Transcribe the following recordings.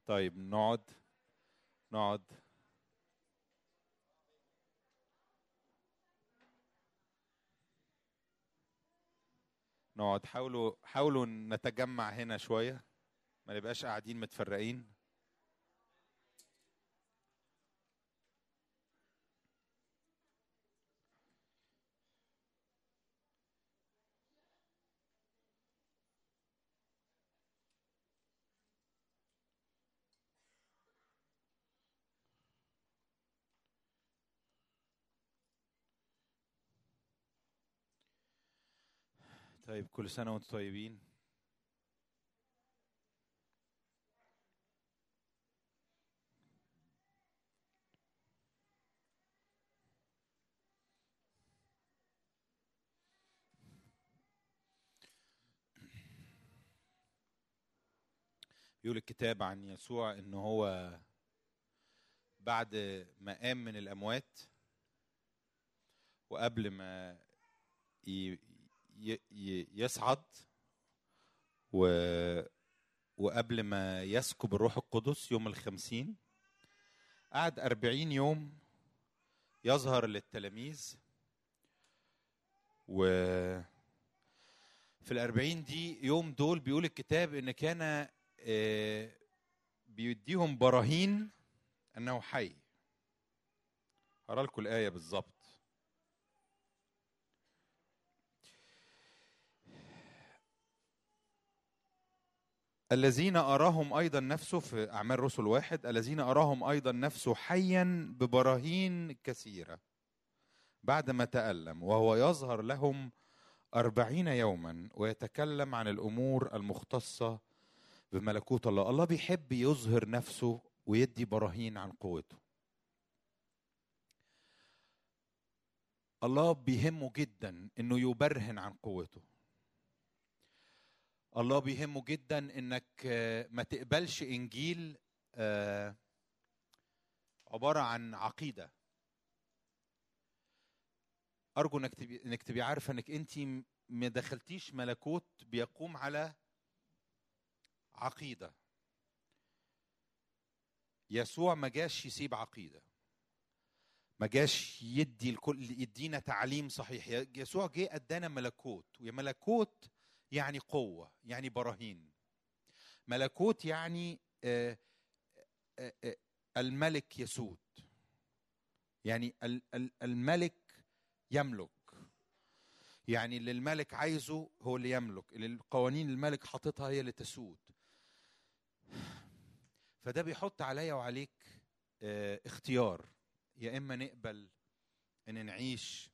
طيب نقعد نقعد نقعد حاولوا حاولوا نتجمع هنا شويه ما نبقاش قاعدين متفرقين طيب كل سنة وانتم طيبين يقول الكتاب عن يسوع ان هو بعد ما قام من الاموات وقبل ما ي- ي- ي- يصعد و وقبل ما يسكب الروح القدس يوم الخمسين قعد أربعين يوم يظهر للتلاميذ و في الأربعين دي يوم دول بيقول الكتاب إن كان آه، بيديهم براهين أنه حي هقرا لكم الآية بالظبط الذين أراهم أيضا نفسه في أعمال رسل واحد الذين أراهم أيضا نفسه حيا ببراهين كثيرة بعدما تألم وهو يظهر لهم أربعين يوما ويتكلم عن الأمور المختصة بملكوت الله الله بيحب يظهر نفسه ويدي براهين عن قوته الله بيهمه جدا انه يبرهن عن قوته الله بيهمه جدا انك آه، ما تقبلش انجيل آه، عباره عن عقيده ارجو انك تبقي انك تبقي عارفه انك انت م- ما دخلتيش ملكوت بيقوم على عقيده يسوع ما جاش يسيب عقيده ما جاش يدي الكل يدينا تعليم صحيح يسوع جه ادانا ملكوت ويا ملكوت يعني قوة يعني براهين ملكوت يعني آه، آه، آه، الملك يسود يعني ال- ال- الملك يملك يعني اللي الملك عايزه هو اللي يملك اللي القوانين الملك حاططها هي اللي تسود فده بيحط عليا وعليك آه، اختيار يا اما نقبل ان نعيش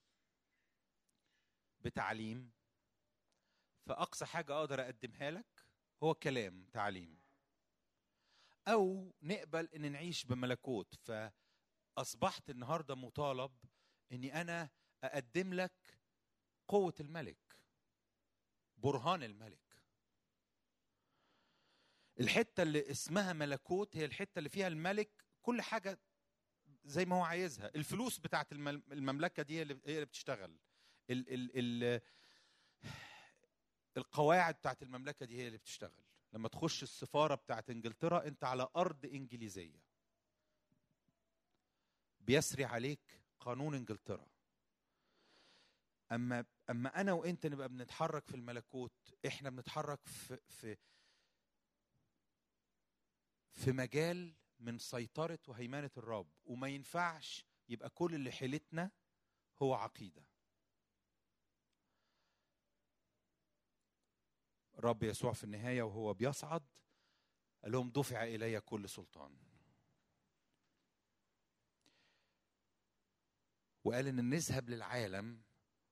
بتعليم فاقصى حاجه اقدر اقدمها لك هو كلام تعليم او نقبل ان نعيش بملكوت فاصبحت النهارده مطالب اني انا اقدم لك قوه الملك برهان الملك الحته اللي اسمها ملكوت هي الحته اللي فيها الملك كل حاجه زي ما هو عايزها الفلوس بتاعت المل- المملكه دي هي اللي هي اللي بتشتغل ال ال ال القواعد بتاعت المملكه دي هي اللي بتشتغل لما تخش السفاره بتاعت انجلترا انت على ارض انجليزيه بيسري عليك قانون انجلترا اما اما انا وانت نبقى بنتحرك في الملكوت احنا بنتحرك في في في مجال من سيطرة وهيمنة الرب وما ينفعش يبقى كل اللي حيلتنا هو عقيدة رب يسوع في النهاية وهو بيصعد قال لهم دفع إلي كل سلطان وقال إن نذهب للعالم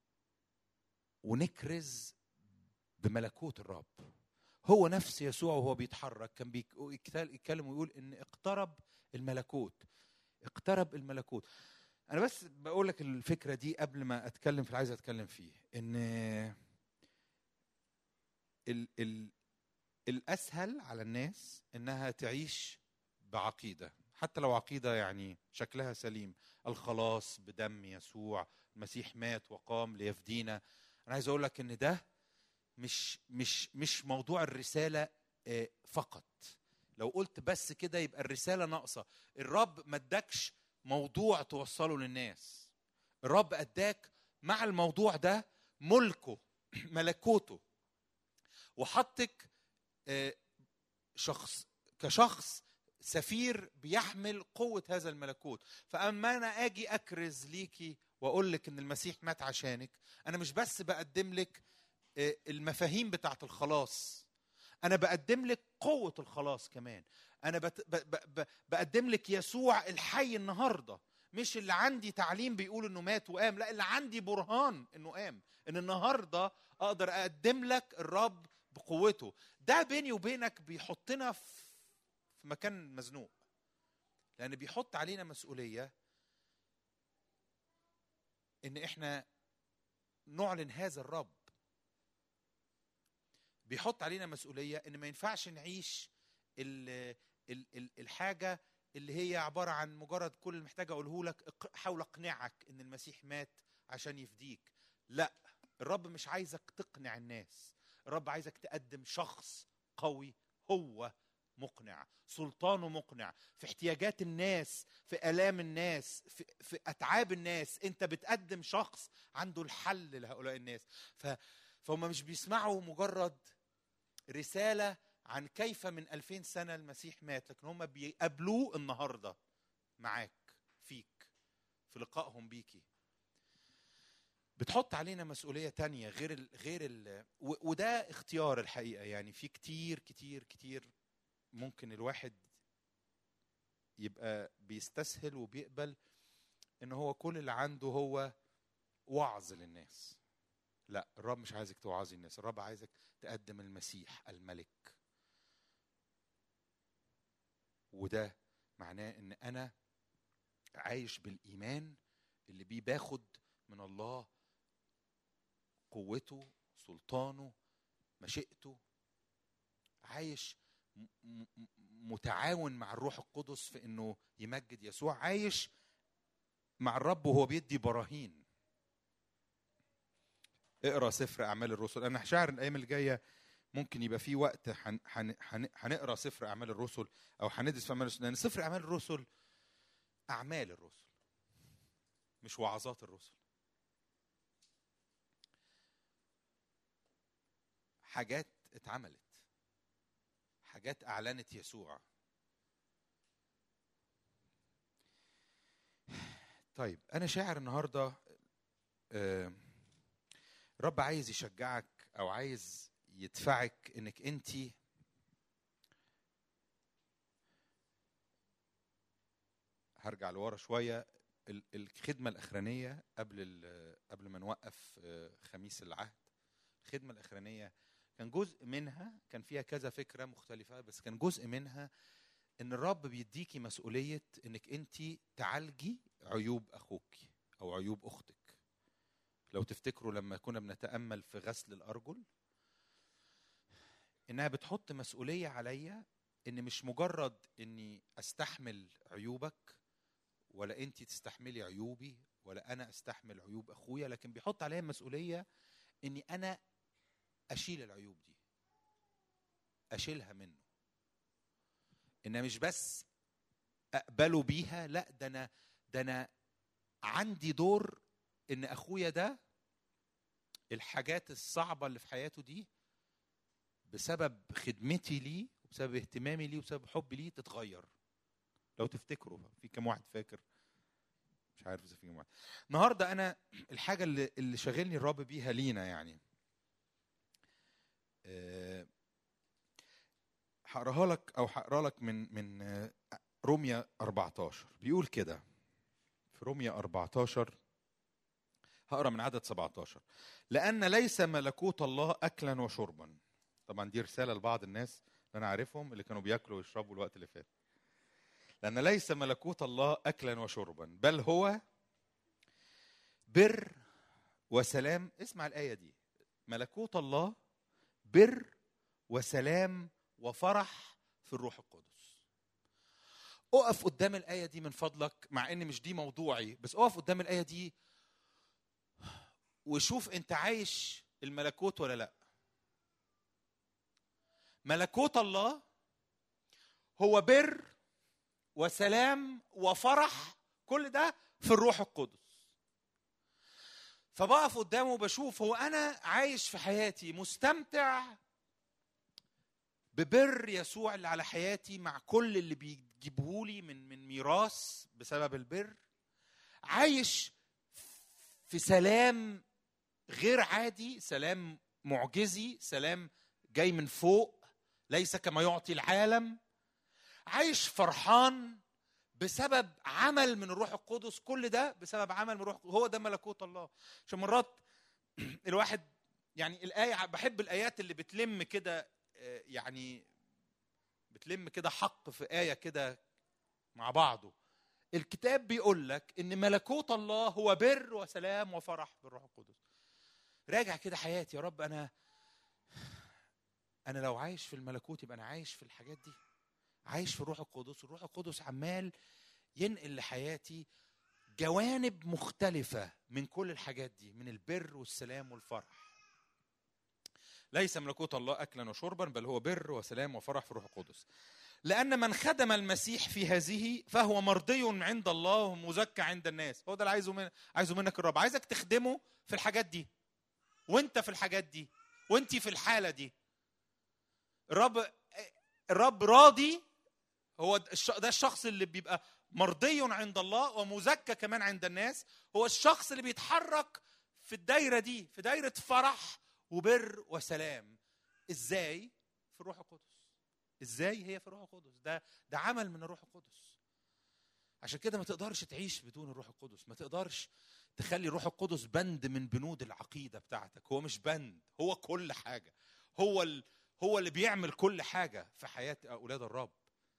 ونكرز بملكوت الرب هو نفس يسوع وهو بيتحرك كان بيك- يتكلم ويقول ان اقترب الملكوت اقترب الملكوت انا بس بقول لك الفكره دي قبل ما اتكلم في اللي عايز اتكلم فيه ان ال ال الاسهل على الناس انها تعيش بعقيده حتى لو عقيده يعني شكلها سليم الخلاص بدم يسوع المسيح مات وقام ليفدينا انا عايز اقول لك ان ده مش مش مش موضوع الرساله آه، فقط لو قلت بس كده يبقى الرساله ناقصه الرب ما ادكش موضوع توصله للناس الرب اداك مع الموضوع ده ملكه ملكوته وحطك آه، شخص كشخص سفير بيحمل قوة هذا الملكوت فأما أنا أجي أكرز ليكي وأقول لك إن المسيح مات عشانك أنا مش بس بقدم لك آه، المفاهيم بتاعت الخلاص أنا بقدم لك قوة الخلاص كمان أنا بت... ب... ب... ب... بقدم لك يسوع الحي النهاردة مش اللي عندي تعليم بيقول انه مات وقام لا اللي عندي برهان انه قام ان النهارده اقدر اقدم لك الرب بقوته ده بيني وبينك بيحطنا في في مكان مزنوق لان بيحط علينا مسؤوليه ان احنا نعلن هذا الرب بيحط علينا مسؤوليه ان ما ينفعش نعيش ال ال ال الحاجه اللي هي عباره عن مجرد كل اللي محتاج اقوله لك اق- حاول اقنعك ان المسيح مات عشان يفديك لا الرب مش عايزك تقنع الناس الرب عايزك تقدم شخص قوي هو مقنع سلطانه مقنع في احتياجات الناس في الام الناس في, في اتعاب الناس انت بتقدم شخص عنده الحل لهؤلاء الناس ف فهم مش بيسمعوا مجرد رساله عن كيف من ألفين سنه المسيح مات لكن هم بيقابلوه النهارده معاك فيك في لقائهم بيكي بتحط علينا مسؤولية تانية غير ال غير ال و- وده اختيار الحقيقة يعني في كتير كتير كتير ممكن الواحد يبقى بيستسهل وبيقبل ان هو كل اللي عنده هو وعظ للناس لا الرب مش عايزك توعظي الناس الرب عايزك تقدم المسيح الملك وده معناه ان انا عايش بالايمان اللي بيه باخد من الله قوته سلطانه مشيئته عايش م- م- م- متعاون مع الروح القدس في انه يمجد يسوع عايش مع الرب وهو بيدي براهين اقرا سفر اعمال الرسل انا شاعر الايام اللي جايه ممكن يبقى في وقت هن- هن- هن- هنقرا سفر اعمال الرسل او هندرس في اعمال الرسل لان سفر اعمال الرسل اعمال الرسل مش وعظات الرسل حاجات اتعملت حاجات اعلنت يسوع طيب انا شاعر النهارده آه، رب عايز يشجعك او عايز يدفعك انك انت هرجع لورا شويه ال- الخدمه الاخرانيه قبل ال- قبل ما نوقف آه، خميس العهد الخدمه الاخرانيه كان جزء منها كان فيها كذا فكره مختلفه بس كان جزء منها ان الرب بيديكي مسؤوليه انك انت تعالجي عيوب اخوك او عيوب اختك لو تفتكروا لما كنا بنتامل في غسل الارجل انها بتحط مسؤوليه عليا ان مش مجرد اني استحمل عيوبك ولا انت تستحملي عيوبي ولا انا استحمل عيوب اخويا لكن بيحط عليا مسؤوليه اني انا اشيل العيوب دي اشيلها منه ان مش بس اقبله بيها لا ده انا ده انا عندي دور ان اخويا ده الحاجات الصعبه اللي في حياته دي بسبب خدمتي ليه وبسبب اهتمامي ليه وبسبب حبي ليه تتغير لو تفتكروا في كم واحد فاكر مش عارف اذا في كم واحد النهارده انا الحاجه اللي اللي شاغلني الرب بيها لينا يعني آه، هقراها لك او هقرا لك من من آه، روميا 14 بيقول كده في روميا 14 هقرا من عدد 17 لان ليس ملكوت الله اكلا وشربا طبعا دي رساله لبعض الناس اللي انا عارفهم اللي كانوا بياكلوا ويشربوا الوقت اللي فات لان ليس ملكوت الله اكلا وشربا بل هو بر وسلام اسمع الايه دي ملكوت الله بر وسلام وفرح في الروح القدس اقف قدام الايه دي من فضلك مع ان مش دي موضوعي بس اقف قدام الايه دي وشوف انت عايش الملكوت ولا لا ملكوت الله هو بر وسلام وفرح كل ده في الروح القدس فبقف قدامه وبشوف هو انا عايش في حياتي مستمتع ببر يسوع اللي على حياتي مع كل اللي بيجيبهولي من من ميراث بسبب البر عايش في سلام غير عادي سلام معجزي سلام جاي من فوق ليس كما يعطي العالم عايش فرحان بسبب عمل من الروح القدس كل ده بسبب عمل من الروح القدس. هو ده ملكوت الله عشان مرات الواحد يعني الآية بحب الآيات اللي بتلم كده آه، يعني بتلم كده حق في آية كده مع بعضه الكتاب بيقول لك ان ملكوت الله هو بر وسلام وفرح بالروح القدس راجع كده حياتي يا رب انا انا لو عايش في الملكوت يبقى انا عايش في الحاجات دي عايش في الروح القدس الروح القدس عمال ينقل لحياتي جوانب مختلفة من كل الحاجات دي من البر والسلام والفرح ليس ملكوت الله أكلا وشربا بل هو بر وسلام وفرح في الروح القدس لأن من خدم المسيح في هذه فهو مرضي عند الله ومزكى عند الناس هو ده اللي عايزه من عايزه منك الرب عايزك تخدمه في الحاجات دي وانت في الحاجات دي وانت في الحالة دي الرب الرب راضي هو ده الشخص اللي بيبقى مرضي عند الله ومزكى كمان عند الناس هو الشخص اللي بيتحرك في الدايرة دي في دايرة فرح وبر وسلام ازاي في الروح القدس ازاي هي في الروح القدس ده ده عمل من الروح القدس عشان كده ما تقدرش تعيش بدون الروح القدس ما تقدرش تخلي الروح القدس بند من بنود العقيدة بتاعتك هو مش بند هو كل حاجة هو ال... هو اللي بيعمل كل حاجة في حياة أولاد الرب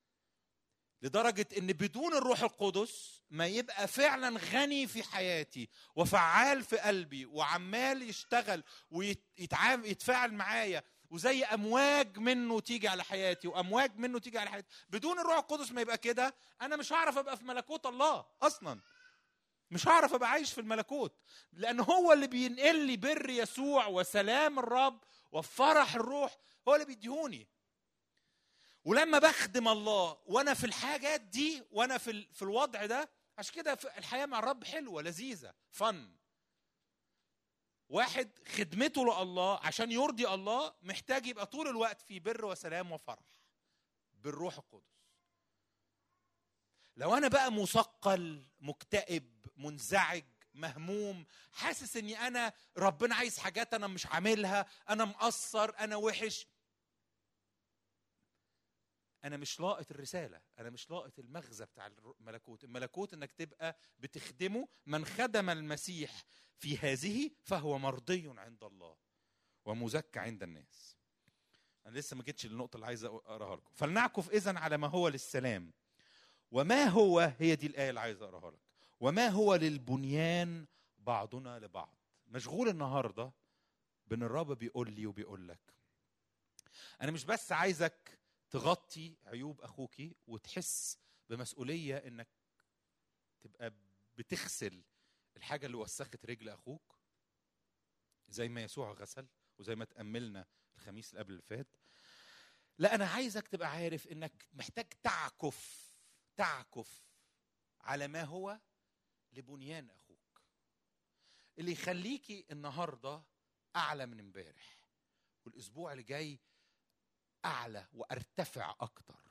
لدرجة إن بدون الروح القدس ما يبقى فعلا غني في حياتي وفعال في قلبي وعمال يشتغل ويتفاعل معايا وزي امواج منه تيجي على حياتي وامواج منه تيجي على حياتي بدون الروح القدس ما يبقى كده انا مش هعرف ابقى في ملكوت الله اصلا مش هعرف ابقى عايش في الملكوت لان هو اللي بينقل لي بر يسوع وسلام الرب وفرح الروح هو اللي بيديهوني ولما بخدم الله وانا في الحاجات دي وانا في في الوضع ده عشان كده الحياه مع الرب حلوه لذيذه فن واحد خدمته لله عشان يرضي الله محتاج يبقى طول الوقت في بر وسلام وفرح بالروح القدس لو انا بقى مثقل مكتئب منزعج مهموم حاسس اني انا ربنا عايز حاجات انا مش عاملها انا مقصر انا وحش انا مش لاقط الرساله انا مش لاقط المغزى بتاع الملكوت الملكوت انك تبقى بتخدمه من خدم المسيح في هذه فهو مرضي عند الله ومزكى عند الناس انا لسه ما جيتش للنقطه اللي عايز اقراها لكم فلنعكف اذا على ما هو للسلام وما هو هي دي الايه اللي عايز اقراها لك وما هو للبنيان بعضنا لبعض مشغول النهارده بان الرب بيقول لي وبيقول لك انا مش بس عايزك تغطي عيوب اخوكي وتحس بمسؤوليه انك تبقى بتغسل الحاجه اللي وسخت رجل اخوك زي ما يسوع غسل وزي ما تاملنا الخميس اللي قبل اللي فات لا انا عايزك تبقى عارف انك محتاج تعكف تعكف على ما هو لبنيان اخوك اللي يخليكي النهارده اعلى من امبارح والاسبوع اللي جاي اعلى وارتفع اكتر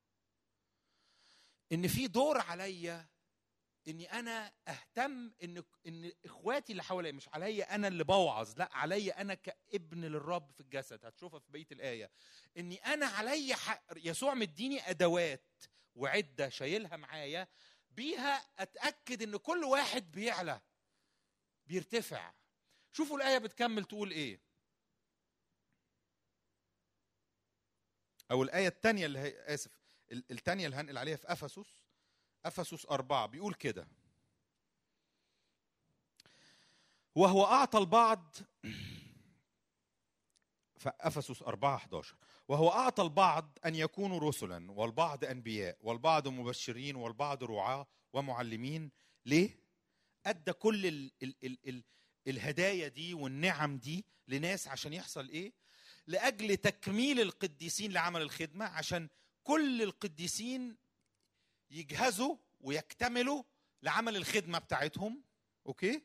ان في دور عليا اني انا اهتم ان ان اخواتي اللي حواليا مش عليا انا اللي بوعظ لا عليا انا كابن للرب في الجسد هتشوفها في بقيه الايه اني انا عليا حق يسوع مديني ادوات وعده شايلها معايا بيها اتاكد ان كل واحد بيعلى بيرتفع شوفوا الايه بتكمل تقول ايه او الايه الثانيه اللي هي اسف الثانيه اللي هنقل عليها في افسس افسس أربعة بيقول كده وهو أعطى البعض فأفسس أربعة 11 وهو أعطى البعض أن يكونوا رسلا والبعض أنبياء والبعض مبشرين والبعض رعاة ومعلمين ليه؟ أدى كل ال ال ال ال الهدايا دي والنعم دي لناس عشان يحصل إيه؟ لأجل تكميل القديسين لعمل الخدمة عشان كل القديسين يجهزوا ويكتملوا لعمل الخدمه بتاعتهم اوكي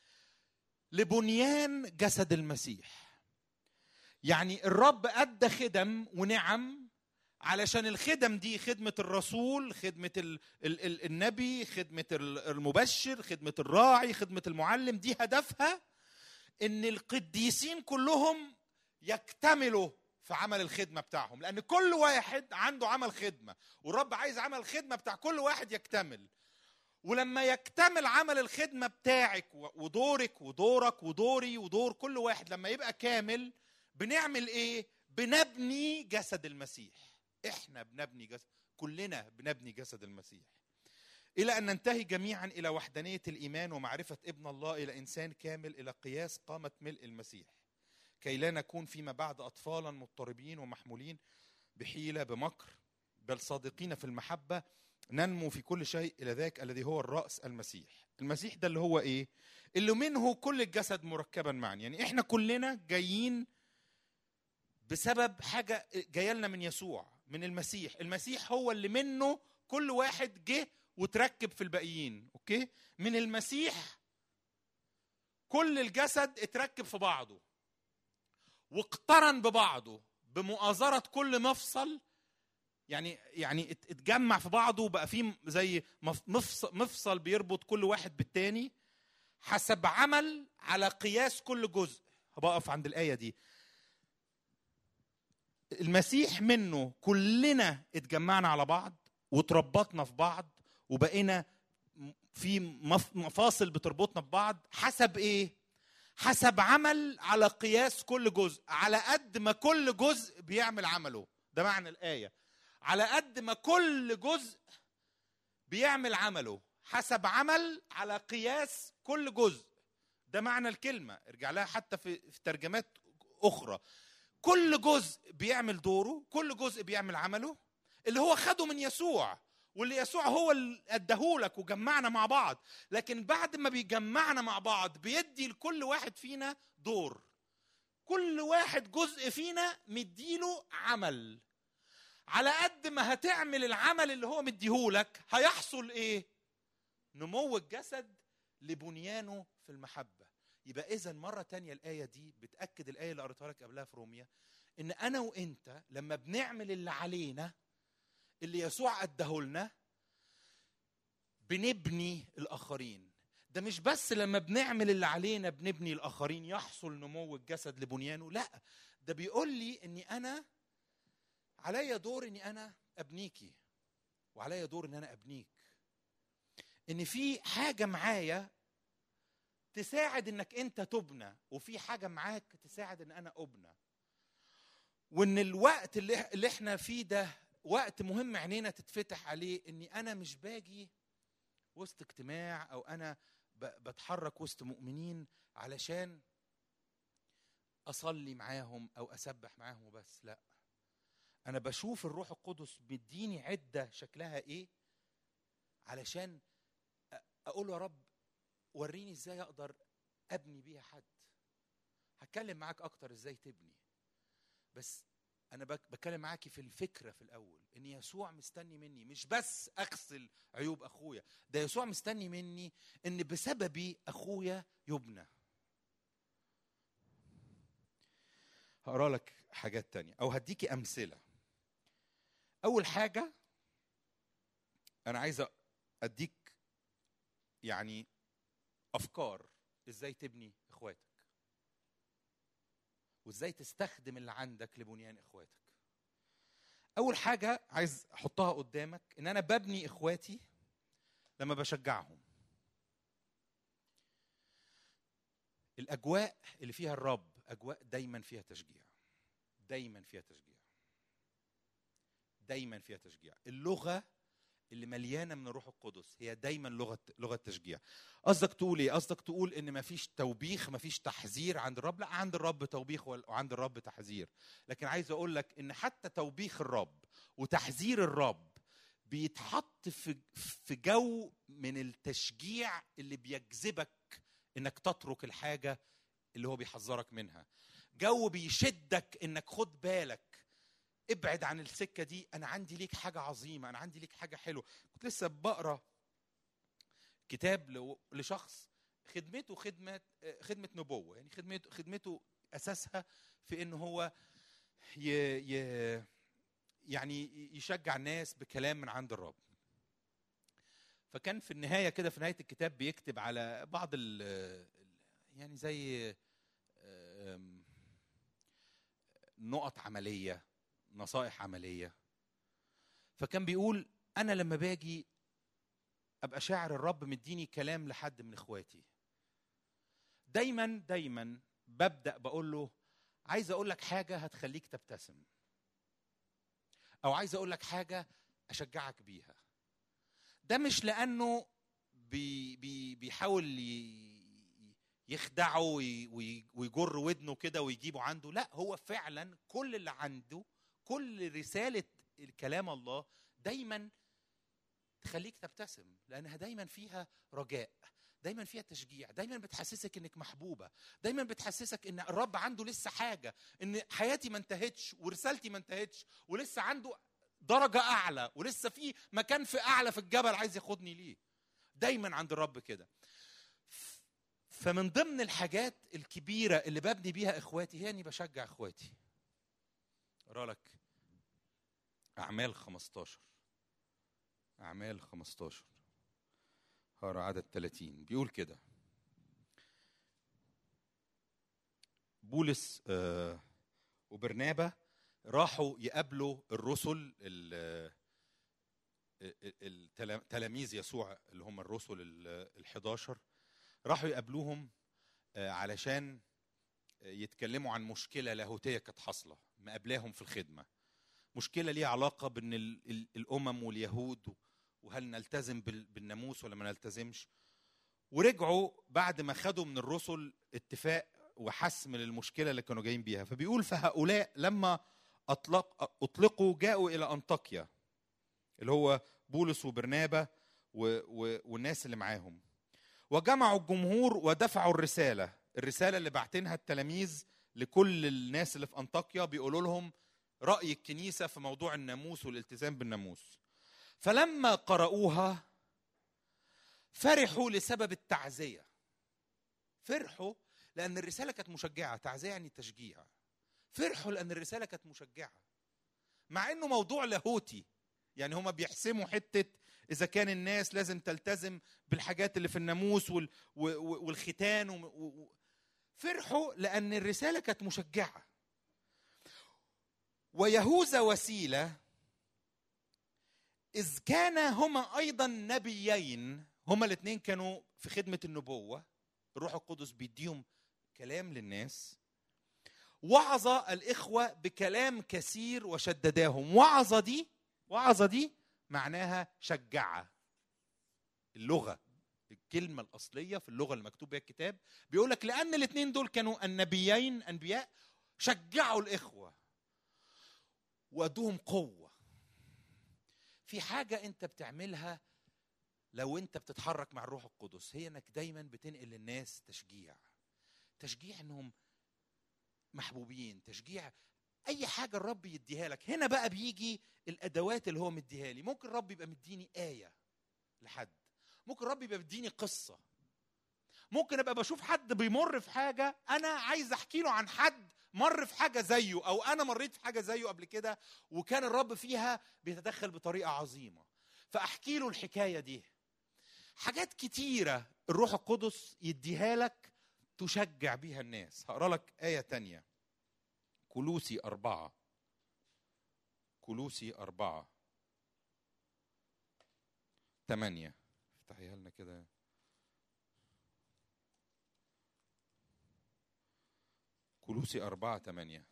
لبنيان جسد المسيح يعني الرب ادى خدم ونعم علشان الخدم دي خدمة الرسول خدمة ال ال ال النبي خدمة المبشر خدمة الراعي خدمة المعلم دي هدفها ان القديسين كلهم يكتملوا في عمل الخدمة بتاعهم لأن كل واحد عنده عمل خدمة والرب عايز عمل الخدمة بتاع كل واحد يكتمل ولما يكتمل عمل الخدمة بتاعك ودورك ودورك ودوري ودور كل واحد لما يبقى كامل بنعمل ايه؟ بنبني جسد المسيح احنا بنبني جسد كلنا بنبني جسد المسيح الى ان ننتهي جميعا الى وحدانيه الايمان ومعرفه ابن الله الى انسان كامل الى قياس قامه ملء المسيح كي لا نكون فيما بعد اطفالا مضطربين ومحمولين بحيله بمكر بل صادقين في المحبه ننمو في كل شيء الى ذاك الذي هو الراس المسيح المسيح ده اللي هو ايه اللي منه كل الجسد مركبا معا يعني احنا كلنا جايين بسبب حاجه جايه لنا من يسوع من المسيح المسيح هو اللي منه كل واحد جه وتركب في الباقيين اوكي من المسيح كل الجسد اتركب في بعضه واقترن ببعضه بمؤازرة كل مفصل يعني يعني اتجمع في بعضه وبقى فيه زي مفصل, مفصل بيربط كل واحد بالتاني حسب عمل على قياس كل جزء هبقف عند الآية دي المسيح منه كلنا اتجمعنا على بعض وتربطنا في بعض وبقينا في مفاصل بتربطنا ببعض حسب ايه حسب عمل على قياس كل جزء على قد ما كل جزء بيعمل عمله ده معنى الايه على قد ما كل جزء بيعمل عمله حسب عمل على قياس كل جزء ده معنى الكلمه ارجع لها حتى في في ترجمات اخرى كل جزء بيعمل دوره كل جزء بيعمل عمله اللي هو خده من يسوع واللي يسوع هو اللي اداهولك وجمعنا مع بعض لكن بعد ما بيجمعنا مع بعض بيدي لكل واحد فينا دور كل واحد جزء فينا مديله عمل على قد ما هتعمل العمل اللي هو مديهولك هيحصل ايه نمو الجسد لبنيانه في المحبه يبقى اذا مره تانية الايه دي بتاكد الايه اللي قريتها لك قبلها في روميا ان انا وانت لما بنعمل اللي علينا اللي يسوع اداهولنا بنبني الاخرين ده مش بس لما بنعمل اللي علينا بنبني الاخرين يحصل نمو الجسد لبنيانه لا ده بيقول لي اني انا عليا دور اني انا ابنيكي وعليا دور ان انا ابنيك ان في حاجه معايا تساعد انك انت تبنى وفي حاجه معاك تساعد ان انا ابنى وان الوقت اللي, اللي احنا فيه ده وقت مهم عينينا تتفتح عليه اني انا مش باجي وسط اجتماع او انا بتحرك وسط مؤمنين علشان اصلي معاهم او اسبح معاهم وبس لا انا بشوف الروح القدس بيديني عده شكلها ايه علشان اقول يا رب وريني ازاي اقدر ابني بيها حد هتكلم معاك اكتر ازاي تبني بس انا بتكلم معاكي في الفكره في الاول ان يسوع مستني مني مش بس اغسل عيوب اخويا ده يسوع مستني مني ان بسببي اخويا يبنى هقرا لك حاجات تانية او هديكي امثله اول حاجه انا عايز اديك يعني افكار ازاي تبني اخواتك وازاي تستخدم اللي عندك لبنيان اخواتك اول حاجه عايز احطها قدامك ان انا ببني اخواتي لما بشجعهم الاجواء اللي فيها الرب اجواء دايما فيها تشجيع دايما فيها تشجيع دايما فيها تشجيع اللغه اللي مليانه من الروح القدس هي دايما لغه لغه تشجيع قصدك تقول ايه قصدك تقول ان مفيش توبيخ مفيش تحذير عند الرب لا عند الرب توبيخ وعند الرب تحذير لكن عايز اقول لك ان حتى توبيخ الرب وتحذير الرب بيتحط في في جو من التشجيع اللي بيجذبك انك تترك الحاجه اللي هو بيحذرك منها جو بيشدك انك خد بالك ابعد عن السكه دي انا عندي ليك حاجه عظيمه انا عندي ليك حاجه حلوه كنت لسه بقرا كتاب لو- لشخص خدمته خدمه خدمه نبوه يعني خدمته خدمته اساسها في ان هو ي ي يعني يشجع الناس بكلام من عند الرب فكان في النهايه كده في نهايه الكتاب بيكتب على بعض ال يعني زي آم، نقط عمليه نصائح عمليه فكان بيقول انا لما باجي ابقى شاعر الرب مديني كلام لحد من اخواتي دايما دايما ببدا بقول له عايز اقول لك حاجه هتخليك تبتسم او عايز اقول لك حاجه اشجعك بيها ده مش لانه بي بي بيحاول ي- يخدعه وي- وي- ويجر ودنه كده ويجيبه عنده لا هو فعلا كل اللي عنده كل رساله الكلام الله دايما تخليك تبتسم لانها دايما فيها رجاء دايما فيها تشجيع دايما بتحسسك انك محبوبه دايما بتحسسك ان الرب عنده لسه حاجه ان حياتي ما انتهتش ورسالتي ما انتهتش ولسه عنده درجه اعلى ولسه في مكان في اعلى في الجبل عايز ياخدني ليه دايما عند الرب كده ف- فمن ضمن الحاجات الكبيره اللي ببني بيها اخواتي هي اني بشجع اخواتي اقرا لك اعمال 15 اعمال 15 هقرا عدد 30 بيقول كده بولس آه، وبرنابا راحوا يقابلوا الرسل ال- ال- التلا- تلاميذ يسوع اللي هم الرسل ال 11 راحوا يقابلوهم آه، علشان يتكلموا عن مشكلة لاهوتية كانت حاصلة مقابلاهم في الخدمة مشكلة ليها علاقة بين ال- ال- الأمم واليهود وهل نلتزم بال- بالناموس ولا ما نلتزمش ورجعوا بعد ما خدوا من الرسل اتفاق وحسم للمشكلة اللي كانوا جايين بيها فبيقول فهؤلاء لما أطلق أطلقوا جاءوا إلى أنطاكيا اللي هو بولس وبرنابا و... و... والناس اللي معاهم وجمعوا الجمهور ودفعوا الرسالة الرسالة اللي بعتنها التلاميذ لكل الناس اللي في أنطاكيا بيقولوا لهم رأي الكنيسة في موضوع الناموس والالتزام بالناموس فلما قرأوها فرحوا لسبب التعزية فرحوا لأن الرسالة كانت مشجعة تعزية يعني تشجيع فرحوا لأن الرسالة كانت مشجعة مع إنه موضوع لاهوتي يعني هما بيحسموا حتة إذا كان الناس لازم تلتزم بالحاجات اللي في الناموس وال و- و- والختان و- و- و- فرحوا لأن الرسالة كانت مشجعة ويهوذا وسيلة إذ كان هما أيضا نبيين هما الاثنين كانوا في خدمة النبوة الروح القدس بيديهم كلام للناس وعظ الإخوة بكلام كثير وشدداهم وعظة دي وعظة دي معناها شجعة اللغة الكلمة الأصلية في اللغة اللي مكتوب بها الكتاب بيقول لك لأن الاثنين دول كانوا النبيين أنبياء شجعوا الإخوة وادوهم قوة في حاجة أنت بتعملها لو أنت بتتحرك مع الروح القدس هي أنك دايما بتنقل للناس تشجيع تشجيع أنهم محبوبين تشجيع اي حاجه الرب يديها لك هنا بقى بيجي الادوات اللي هو مديها لي ممكن الرب يبقى مديني ايه لحد ممكن الرب يبقى مديني قصه ممكن ابقى بشوف حد بيمر في حاجه انا عايز احكي له عن حد مر في حاجه زيه او انا مريت في حاجه زيه قبل كده وكان الرب فيها بيتدخل بطريقه عظيمه فاحكي له الحكايه دي حاجات كتيره الروح القدس يديها لك تشجع بيها الناس هقرا لك ايه تانية كلوسي أربعة كلوسي أربعة ثمانية افتحيها لنا كده كلوسي أربعة ثمانية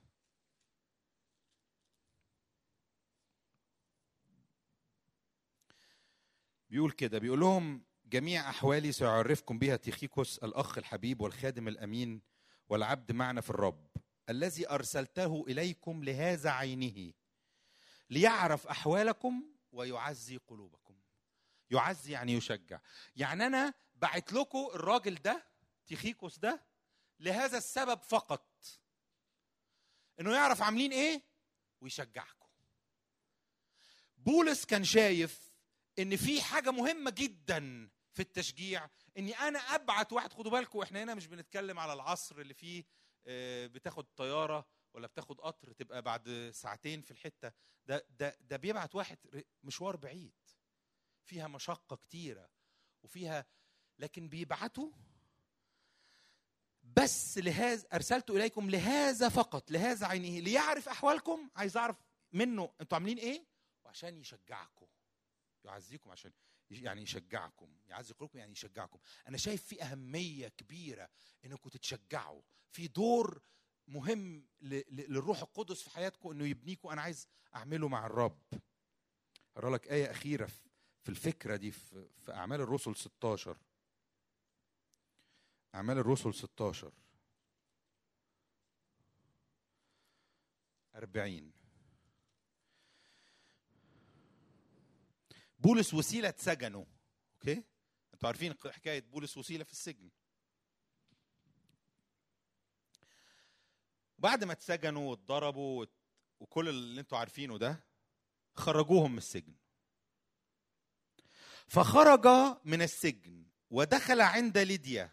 بيقول كده بيقول لهم جميع أحوالي سيعرفكم بها تيخيكوس الأخ الحبيب والخادم الأمين والعبد معنا في الرب الذي أرسلته إليكم لهذا عينه ليعرف أحوالكم ويعزي قلوبكم يعزي يعني يشجع يعني أنا بعت لكم الراجل ده تيخيكوس ده لهذا السبب فقط انه يعرف عاملين ايه ويشجعكم بولس كان شايف ان في حاجه مهمه جدا في التشجيع اني انا ابعت واحد خدوا بالكم احنا هنا مش بنتكلم على العصر اللي فيه آه، بتاخد طياره ولا بتاخد قطر تبقى بعد ساعتين في الحته ده ده ده بيبعت واحد ر- مشوار بعيد فيها مشقه كتيره وفيها لكن بيبعته بس لهذا ارسلت اليكم لهذا فقط لهذا عينه ليعرف احوالكم عايز اعرف منه انتوا عاملين ايه وعشان يشجعكم يعزيكم عشان يعني يشجعكم يعزي قلوبكم يعني يشجعكم انا شايف في اهميه كبيره انكم تتشجعوا في دور مهم ل- ل- للروح القدس في حياتكم انه يبنيكم انا عايز اعمله مع الرب هقرا لك ايه اخيره في- في الفكره دي في, في اعمال الرسل 16 اعمال الرسل 16 40 بولس وسيلة اتسجنوا اوكي انتوا عارفين حكاية بولس وسيلة في السجن بعد ما اتسجنوا واتضربوا وات- وكل اللي انتوا عارفينه ده خرجوهم من السجن فخرج من السجن ودخل عند ليديا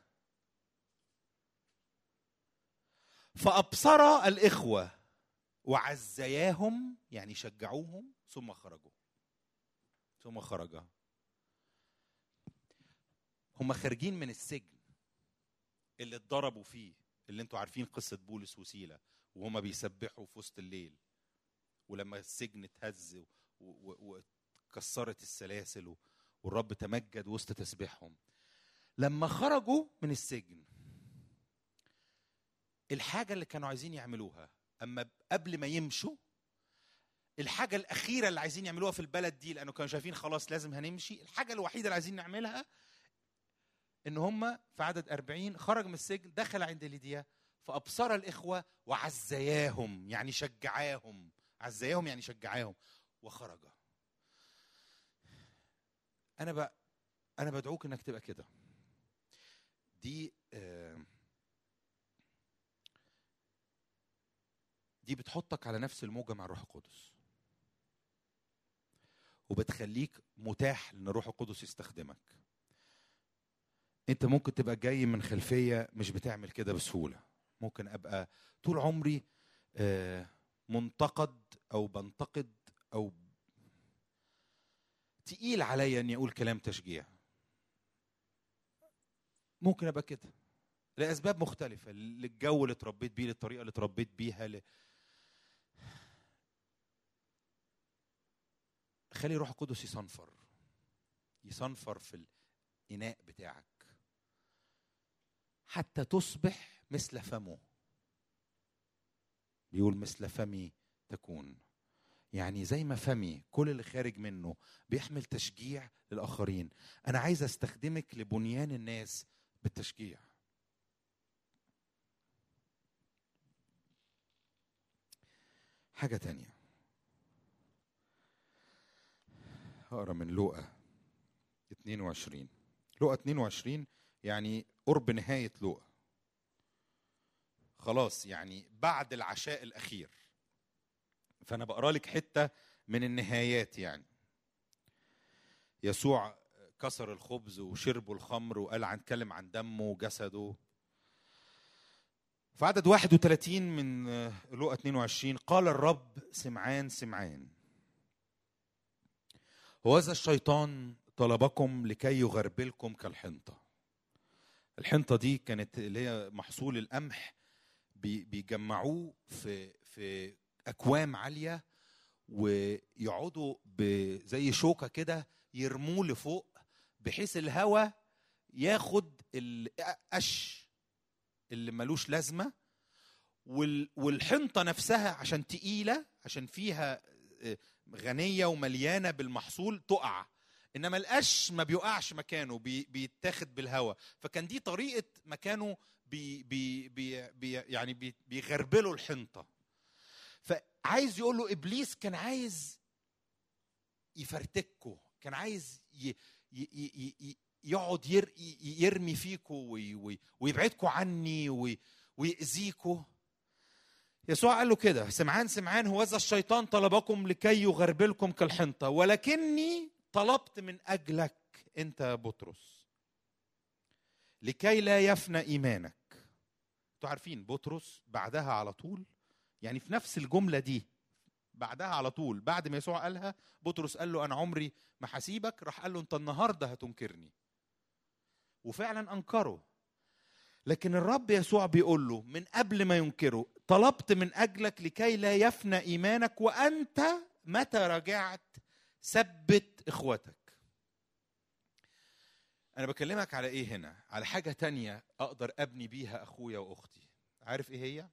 فأبصر الإخوة وعزياهم يعني شجعوهم ثم خرجوا ثم خرج هم خارجين من السجن اللي اتضربوا فيه اللي انتوا عارفين قصة بولس وسيلة وهما بيسبحوا في وسط الليل ولما السجن اتهز و- و- واتكسرت السلاسل و- والرب تمجد وسط تسبيحهم لما خرجوا من السجن الحاجة اللي كانوا عايزين يعملوها أما قبل ما يمشوا الحاجة الأخيرة اللي عايزين يعملوها في البلد دي لأنه كانوا شايفين خلاص لازم هنمشي الحاجة الوحيدة اللي عايزين نعملها إن هم في عدد أربعين خرج من السجن دخل عند ليديا فأبصر الإخوة وعزياهم يعني شجعاهم عزياهم يعني شجعاهم وخرج أنا بقى أنا بدعوك إنك تبقى كده دي آه دي بتحطك على نفس الموجة مع الروح القدس وبتخليك متاح ان الروح القدس يستخدمك انت ممكن تبقى جاي من خلفية مش بتعمل كده بسهولة ممكن ابقى طول عمري آه، منتقد او بنتقد او تقيل عليا اني اقول كلام تشجيع ممكن ابقى كده لاسباب مختلفه للجو اللي اتربيت بيه للطريقه اللي اتربيت بيها ل... خلي الروح القدس يصنفر يصنفر في الاناء بتاعك حتى تصبح مثل فمه يقول مثل فمي تكون يعني زي ما فمي كل اللي خارج منه بيحمل تشجيع للاخرين انا عايز استخدمك لبنيان الناس بالتشجيع حاجة تانية هقرا من لوقا 22 لوقا 22 يعني قرب نهاية لوقا خلاص يعني بعد العشاء الأخير فأنا بقرا لك حتة من النهايات يعني يسوع كسر الخبز وشربوا الخمر وقال عن كلم عن دمه وجسده في عدد 31 من لوقا 22 قال الرب سمعان سمعان وهذا الشيطان طلبكم لكي يغربلكم كالحنطة الحنطة دي كانت اللي هي محصول القمح بي- بيجمعوه في في أكوام عالية ويقعدوا ب- زي شوكة كده يرموه لفوق بحيث الهواء ياخد القش اللي ملوش لازمه وال- والحنطه نفسها عشان تقيله عشان فيها آه، غنيه ومليانه بالمحصول تقع انما القش ما بيقعش مكانه بي بيتاخد بالهواء فكان دي طريقه مكانه بي بي بي بي يعني بي بيغربلوا الحنطه فعايز يقول له ابليس كان عايز يفرتكه كان عايز ي ي ي ي يقعد ير ي- يرمي فيكوا وي- وي- ويبعدكوا عني وي- ويأذيكوا يسوع قال له كده سمعان سمعان هوذا الشيطان طلبكم لكي يغربلكم كالحنطة ولكني طلبت من أجلك أنت يا بطرس لكي لا يفنى إيمانك انتوا عارفين بطرس بعدها على طول يعني في نفس الجملة دي بعدها على طول بعد ما يسوع قالها بطرس قال له أنا عمري ما حسيبك راح قال له أنت النهاردة هتنكرني وفعلا أنكره لكن الرب يسوع بيقول له من قبل ما ينكره طلبت من اجلك لكي لا يفنى ايمانك وانت متى رجعت ثبت اخوتك انا بكلمك على ايه هنا على حاجه تانية اقدر ابني بيها اخويا واختي عارف ايه هي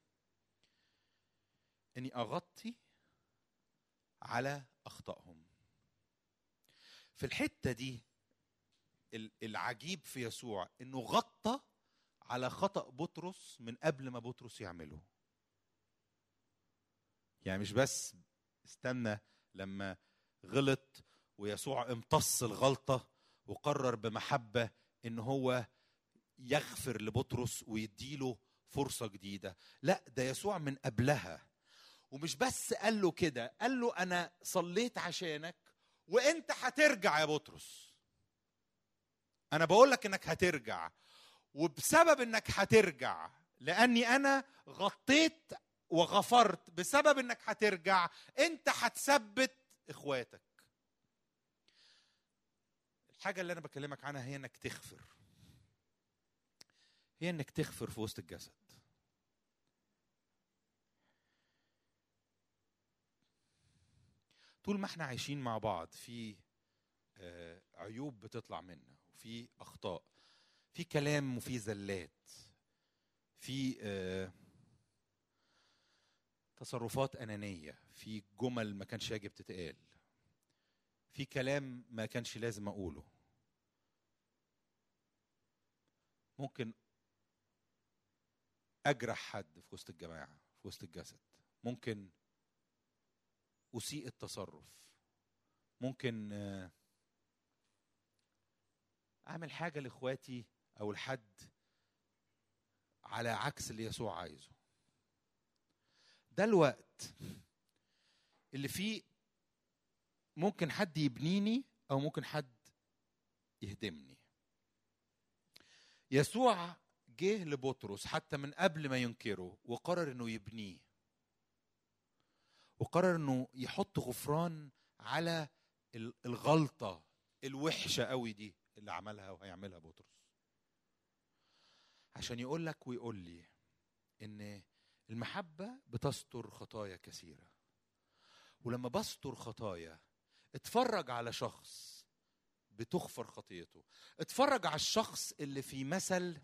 اني اغطي على اخطائهم في الحته دي العجيب في يسوع انه غطى على خطأ بطرس من قبل ما بطرس يعمله يعني مش بس استنى لما غلط ويسوع امتص الغلطة وقرر بمحبة ان هو يغفر لبطرس ويديله فرصة جديدة لا ده يسوع من قبلها ومش بس قال له كده قال له انا صليت عشانك وانت هترجع يا بطرس انا بقول لك انك هترجع وبسبب انك هترجع لاني انا غطيت وغفرت بسبب انك هترجع انت هتثبت اخواتك الحاجه اللي انا بكلمك عنها هي انك تغفر هي انك تغفر في وسط الجسد طول ما احنا عايشين مع بعض في عيوب بتطلع منا وفي اخطاء في كلام وفي زلات في تصرفات انانيه في جمل ما كانش يجب تتقال في كلام ما كانش لازم اقوله ممكن اجرح حد في وسط الجماعه في وسط الجسد ممكن اسيء التصرف ممكن اعمل حاجه لاخواتي او لحد على عكس اللي يسوع عايزه ده الوقت اللي فيه ممكن حد يبنيني او ممكن حد يهدمني يسوع جه لبطرس حتى من قبل ما ينكره وقرر انه يبنيه وقرر انه يحط غفران على الغلطه الوحشه قوي دي اللي عملها وهيعملها بطرس عشان يقول لك ويقول لي ان المحبه بتستر خطايا كثيره ولما بستر خطايا اتفرج على شخص بتغفر خطيته اتفرج على الشخص اللي في مثل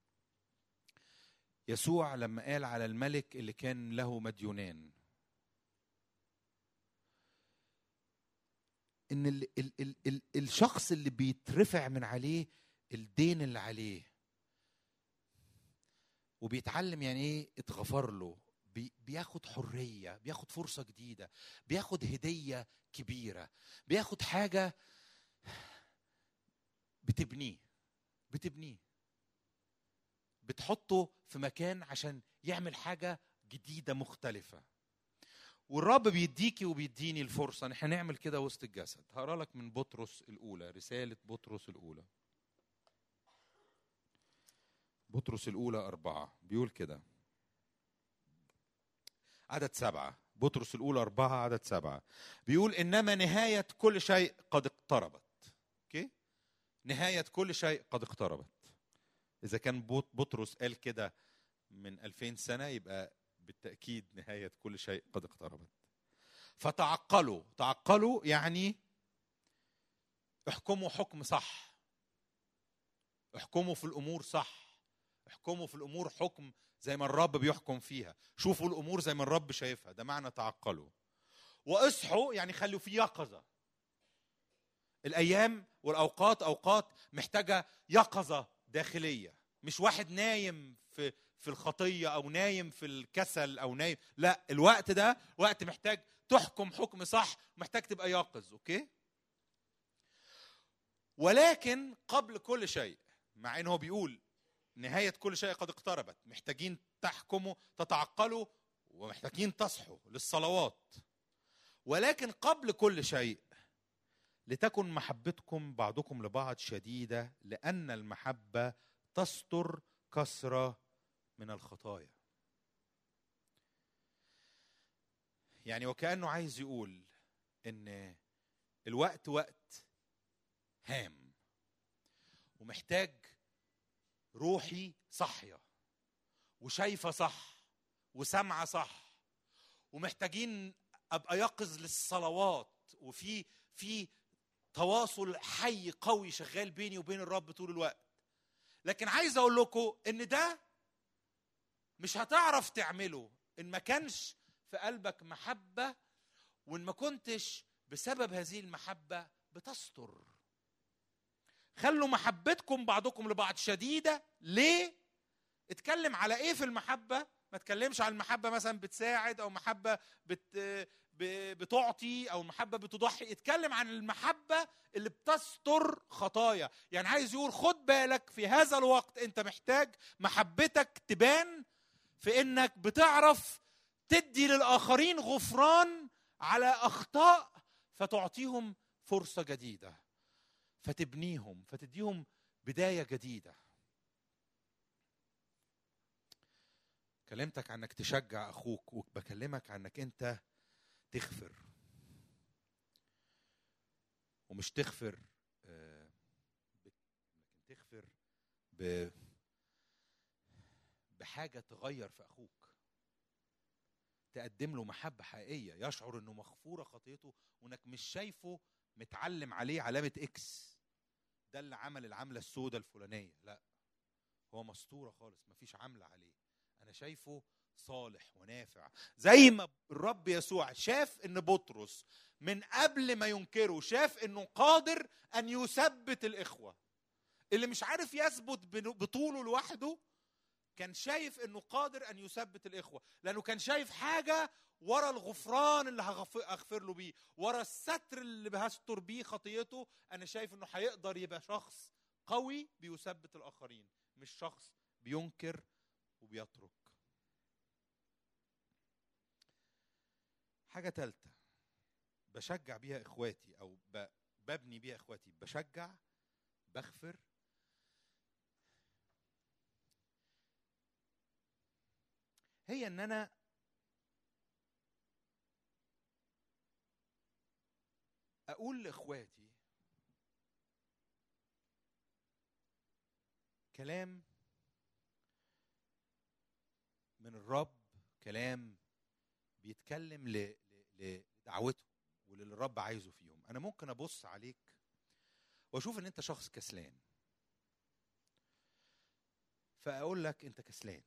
يسوع لما قال على الملك اللي كان له مديونان ان ال ال ال ال الشخص اللي بيترفع من عليه الدين اللي عليه وبيتعلم يعني ايه اتغفر له بي بياخد حريه بياخد فرصه جديده بياخد هديه كبيره بياخد حاجه بتبنيه بتبنيه بتحطه في مكان عشان يعمل حاجه جديده مختلفه والرب بيديكي وبيديني الفرصه ان احنا نعمل كده وسط الجسد هقرا لك من بطرس الاولى رساله بطرس الاولى بطرس الاولى اربعه بيقول كده عدد سبعه بطرس الاولى اربعه عدد سبعه بيقول انما نهايه كل شيء قد اقتربت اوكي نهايه كل شيء قد اقتربت اذا كان بطرس قال كده من 2000 سنه يبقى بالتأكيد نهاية كل شيء قد اقتربت فتعقلوا تعقلوا يعني احكموا حكم صح احكموا في الأمور صح احكموا في الأمور حكم زي ما الرب بيحكم فيها شوفوا الأمور زي ما الرب شايفها ده معنى تعقلوا واصحوا يعني خلوا في يقظة الأيام والأوقات أوقات محتاجة يقظة داخلية مش واحد نايم في في الخطيه او نايم في الكسل او نايم لا الوقت ده وقت محتاج تحكم حكم صح محتاج تبقى يقظ اوكي ولكن قبل كل شيء مع ان هو بيقول نهايه كل شيء قد اقتربت محتاجين تحكموا تتعقلوا ومحتاجين تصحوا للصلوات ولكن قبل كل شيء لتكن محبتكم بعضكم لبعض شديده لان المحبه تستر كثره من الخطايا يعني وكانه عايز يقول ان الوقت وقت هام ومحتاج روحي صحيه وشايفه صح وسامعه صح ومحتاجين ابقى يقظ للصلوات وفي في تواصل حي قوي شغال بيني وبين الرب طول الوقت لكن عايز اقول لكم ان ده مش هتعرف تعمله ان ما كانش في قلبك محبه وان ما كنتش بسبب هذه المحبه بتستر خلوا محبتكم بعضكم لبعض شديده ليه اتكلم على ايه في المحبه ما تكلمش عن المحبه مثلا بتساعد او محبه بت بتعطي او محبه بتضحي اتكلم عن المحبه اللي بتستر خطايا يعني عايز يقول خد بالك في هذا الوقت انت محتاج محبتك تبان في انك بتعرف تدي للاخرين غفران على اخطاء فتعطيهم فرصه جديده فتبنيهم فتديهم بدايه جديده كلمتك عنك تشجع اخوك وبكلمك عنك انت تغفر ومش تغفر لكن تغفر ب بحاجه تغير في اخوك تقدم له محبه حقيقيه يشعر انه مغفوره خطيته وانك مش شايفه متعلم عليه علامه اكس ده اللي عمل العمله السوداء الفلانيه لا هو مستوره خالص مفيش عمله عليه انا شايفه صالح ونافع زي ما الرب يسوع شاف ان بطرس من قبل ما ينكره شاف انه قادر ان يثبت الاخوه اللي مش عارف يثبت بطوله لوحده كان شايف انه قادر ان يثبت الاخوه لانه كان شايف حاجه ورا الغفران اللي هغفر له بيه ورا الستر اللي هستر بيه خطيته انا شايف انه هيقدر يبقى شخص قوي بيثبت الاخرين مش شخص بينكر وبيترك حاجة تالتة بشجع بيها إخواتي أو ببني بيها إخواتي بشجع بغفر هي إن أنا أقول لإخواتي كلام من الرب كلام بيتكلم ل... ل... لدعوتهم وللي الرب عايزه فيهم انا ممكن ابص عليك واشوف ان انت شخص كسلان فاقول لك انت كسلان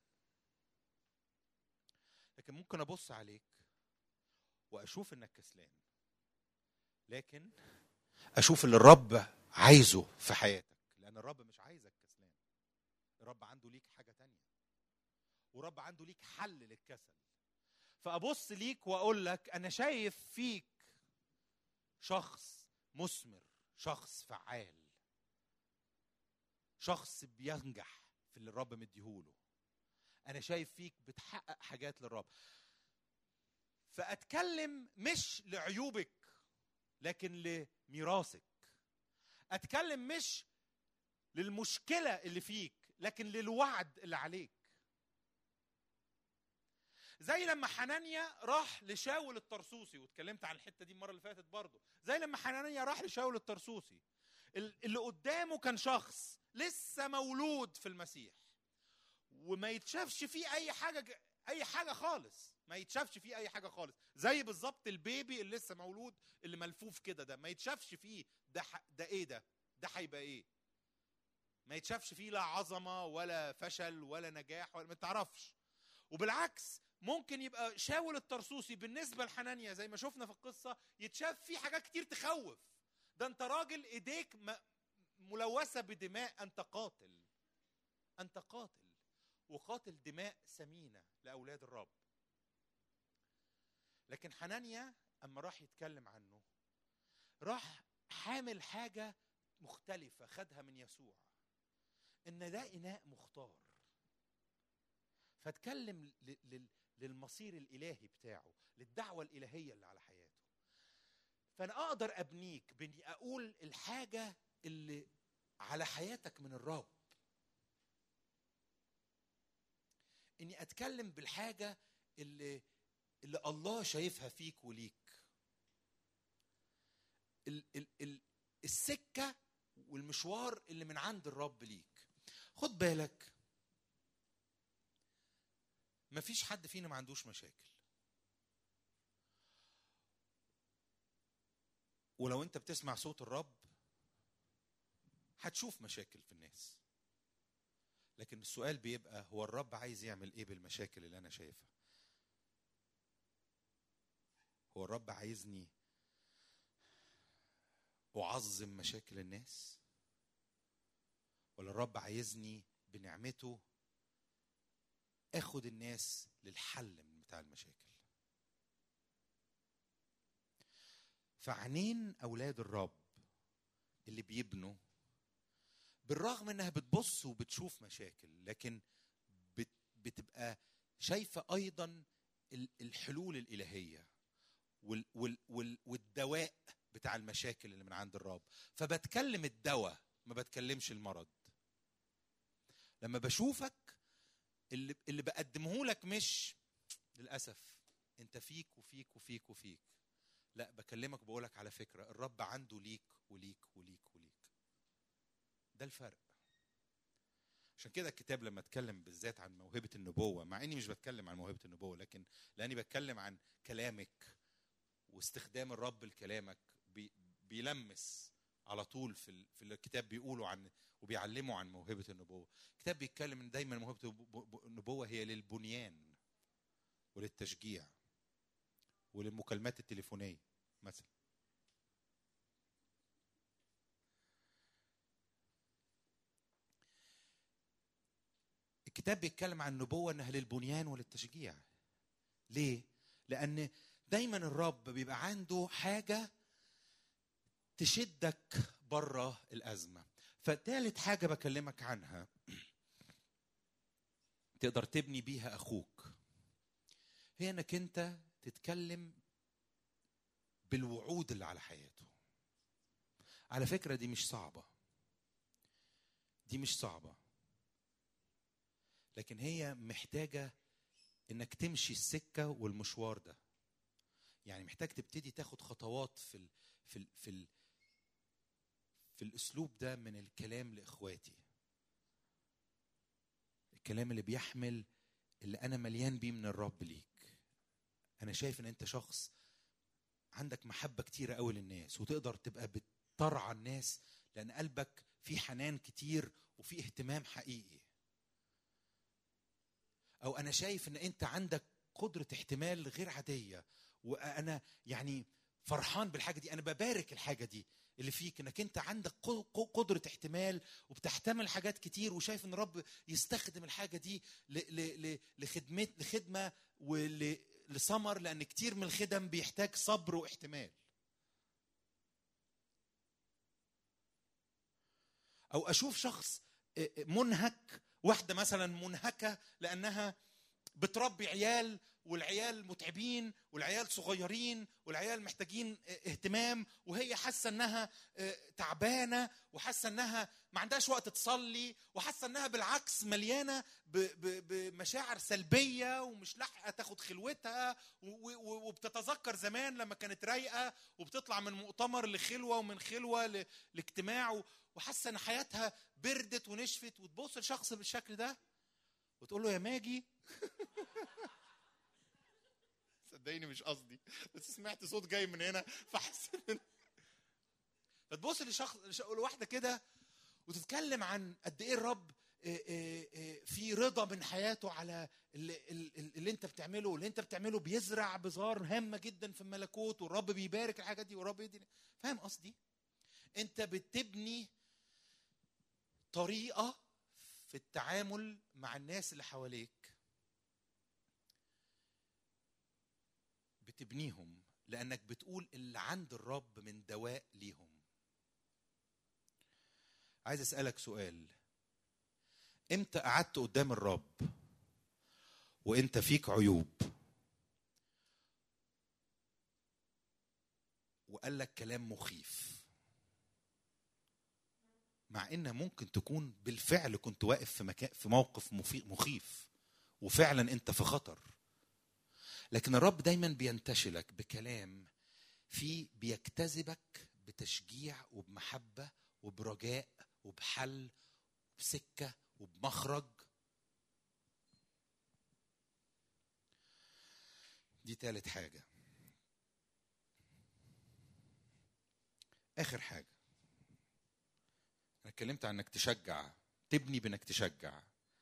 لكن ممكن ابص عليك واشوف انك كسلان لكن اشوف اللي الرب عايزه في حياتك لان الرب مش عايزك كسلان الرب عنده ليك حاجه تانية ورب عنده ليك حل للكسل فابص ليك واقول لك انا شايف فيك شخص مثمر شخص فعال شخص بينجح في اللي الرب مديهوله انا شايف فيك بتحقق حاجات للرب فاتكلم مش لعيوبك لكن لميراثك اتكلم مش للمشكله اللي فيك لكن للوعد اللي عليك زي لما حنانيا راح لشاول الطرسوسي واتكلمت عن الحته دي المره اللي فاتت برضه زي لما حنانيا راح لشاول الطرسوسي اللي قدامه كان شخص لسه مولود في المسيح وما يتشافش فيه اي حاجه اي حاجه خالص ما يتشافش فيه اي حاجه خالص زي بالظبط البيبي اللي لسه مولود اللي ملفوف كده ده ما يتشافش فيه ده ح... ده ايه ده ده هيبقى ايه ما يتشافش فيه لا عظمه ولا فشل ولا نجاح ولا ما تعرفش وبالعكس ممكن يبقى شاول الطرسوسي بالنسبه لحنانيا زي ما شفنا في القصه يتشاف فيه حاجات كتير تخوف ده انت راجل ايديك ملوثه بدماء انت قاتل انت قاتل وقاتل دماء ثمينه لاولاد الرب لكن حنانيا اما راح يتكلم عنه راح حامل حاجه مختلفه خدها من يسوع ان ده اناء مختار فاتكلم للمصير الالهي بتاعه للدعوه الالهيه اللي على حياته فانا اقدر ابنيك باني اقول الحاجه اللي على حياتك من الرب اني اتكلم بالحاجه اللي اللي الله شايفها فيك وليك ال ال ال السكه والمشوار اللي من عند الرب ليك خد بالك مفيش حد فينا ما عندوش مشاكل ولو انت بتسمع صوت الرب هتشوف مشاكل في الناس لكن السؤال بيبقى هو الرب عايز يعمل ايه بالمشاكل اللي انا شايفها هو الرب عايزني اعظم مشاكل الناس ولا الرب عايزني بنعمته اخد الناس للحل من بتاع المشاكل فعينين اولاد الرب اللي بيبنوا بالرغم انها بتبص وبتشوف مشاكل لكن بت بتبقى شايفه ايضا الحلول الالهيه وال وال وال والدواء بتاع المشاكل اللي من عند الرب فبتكلم الدواء ما بتكلمش المرض لما بشوفك اللي اللي بقدمه لك مش للاسف انت فيك وفيك وفيك وفيك لا بكلمك وبقولك على فكره الرب عنده ليك وليك وليك وليك ده الفرق عشان كده الكتاب لما اتكلم بالذات عن موهبه النبوه مع اني مش بتكلم عن موهبه النبوه لكن لاني بتكلم عن كلامك واستخدام الرب لكلامك بي بيلمس على طول في في الكتاب بيقولوا عن وبيعلموا عن موهبه النبوه الكتاب بيتكلم ان دايما موهبه النبوه هي للبنيان وللتشجيع وللمكالمات التليفونيه مثلا الكتاب بيتكلم عن النبوه انها للبنيان وللتشجيع ليه لان دايما الرب بيبقى عنده حاجه تشدك بره الازمه فتالت حاجه بكلمك عنها تقدر تبني بيها اخوك هي انك انت تتكلم بالوعود اللي على حياته على فكره دي مش صعبه دي مش صعبه لكن هي محتاجه انك تمشي السكه والمشوار ده يعني محتاج تبتدي تاخد خطوات في ال في ال في ال في الاسلوب ده من الكلام لاخواتي الكلام اللي بيحمل اللي انا مليان بيه من الرب ليك انا شايف ان انت شخص عندك محبه كتيره قوي للناس وتقدر تبقى بترعى الناس لان قلبك فيه حنان كتير وفيه اهتمام حقيقي او انا شايف ان انت عندك قدره احتمال غير عاديه وانا يعني فرحان بالحاجه دي انا ببارك الحاجه دي اللي فيك انك انت عندك قدره احتمال وبتحتمل حاجات كتير وشايف ان الرب يستخدم الحاجه دي لخدمه لخدمه ولثمر لان كتير من الخدم بيحتاج صبر واحتمال او اشوف شخص منهك واحده مثلا منهكه لانها بتربي عيال والعيال متعبين والعيال صغيرين والعيال محتاجين اهتمام وهي حاسه انها تعبانه وحاسه انها ما عندهاش وقت تصلي وحاسه انها بالعكس مليانه بمشاعر سلبيه ومش لاحقه تاخد خلوتها وبتتذكر زمان لما كانت رايقه وبتطلع من مؤتمر لخلوه ومن خلوه لاجتماع وحاسه ان حياتها بردت ونشفت وتبص لشخص بالشكل ده وتقول له يا ماجي صدقيني مش قصدي بس سمعت صوت جاي من هنا فحسيت فتبص لشخص لواحده كده وتتكلم عن قد ايه الرب في رضا من حياته على اللي, اللي انت بتعمله واللي انت بتعمله بيزرع بذار هامه جدا في الملكوت والرب بيبارك الحاجات دي والرب يدي فاهم قصدي؟ انت بتبني طريقه في التعامل مع الناس اللي حواليك بتبنيهم لانك بتقول اللي عند الرب من دواء ليهم عايز اسالك سؤال امتى قعدت قدام الرب وانت فيك عيوب وقال لك كلام مخيف مع ان ممكن تكون بالفعل كنت واقف في مكان في موقف مفي- مخيف وفعلا انت في خطر لكن الرب دايما بينتشلك بكلام فيه بيجتذبك بتشجيع وبمحبه وبرجاء وبحل وبسكه وبمخرج دي تالت حاجه اخر حاجه انا اتكلمت عن انك تشجع تبني بانك تشجع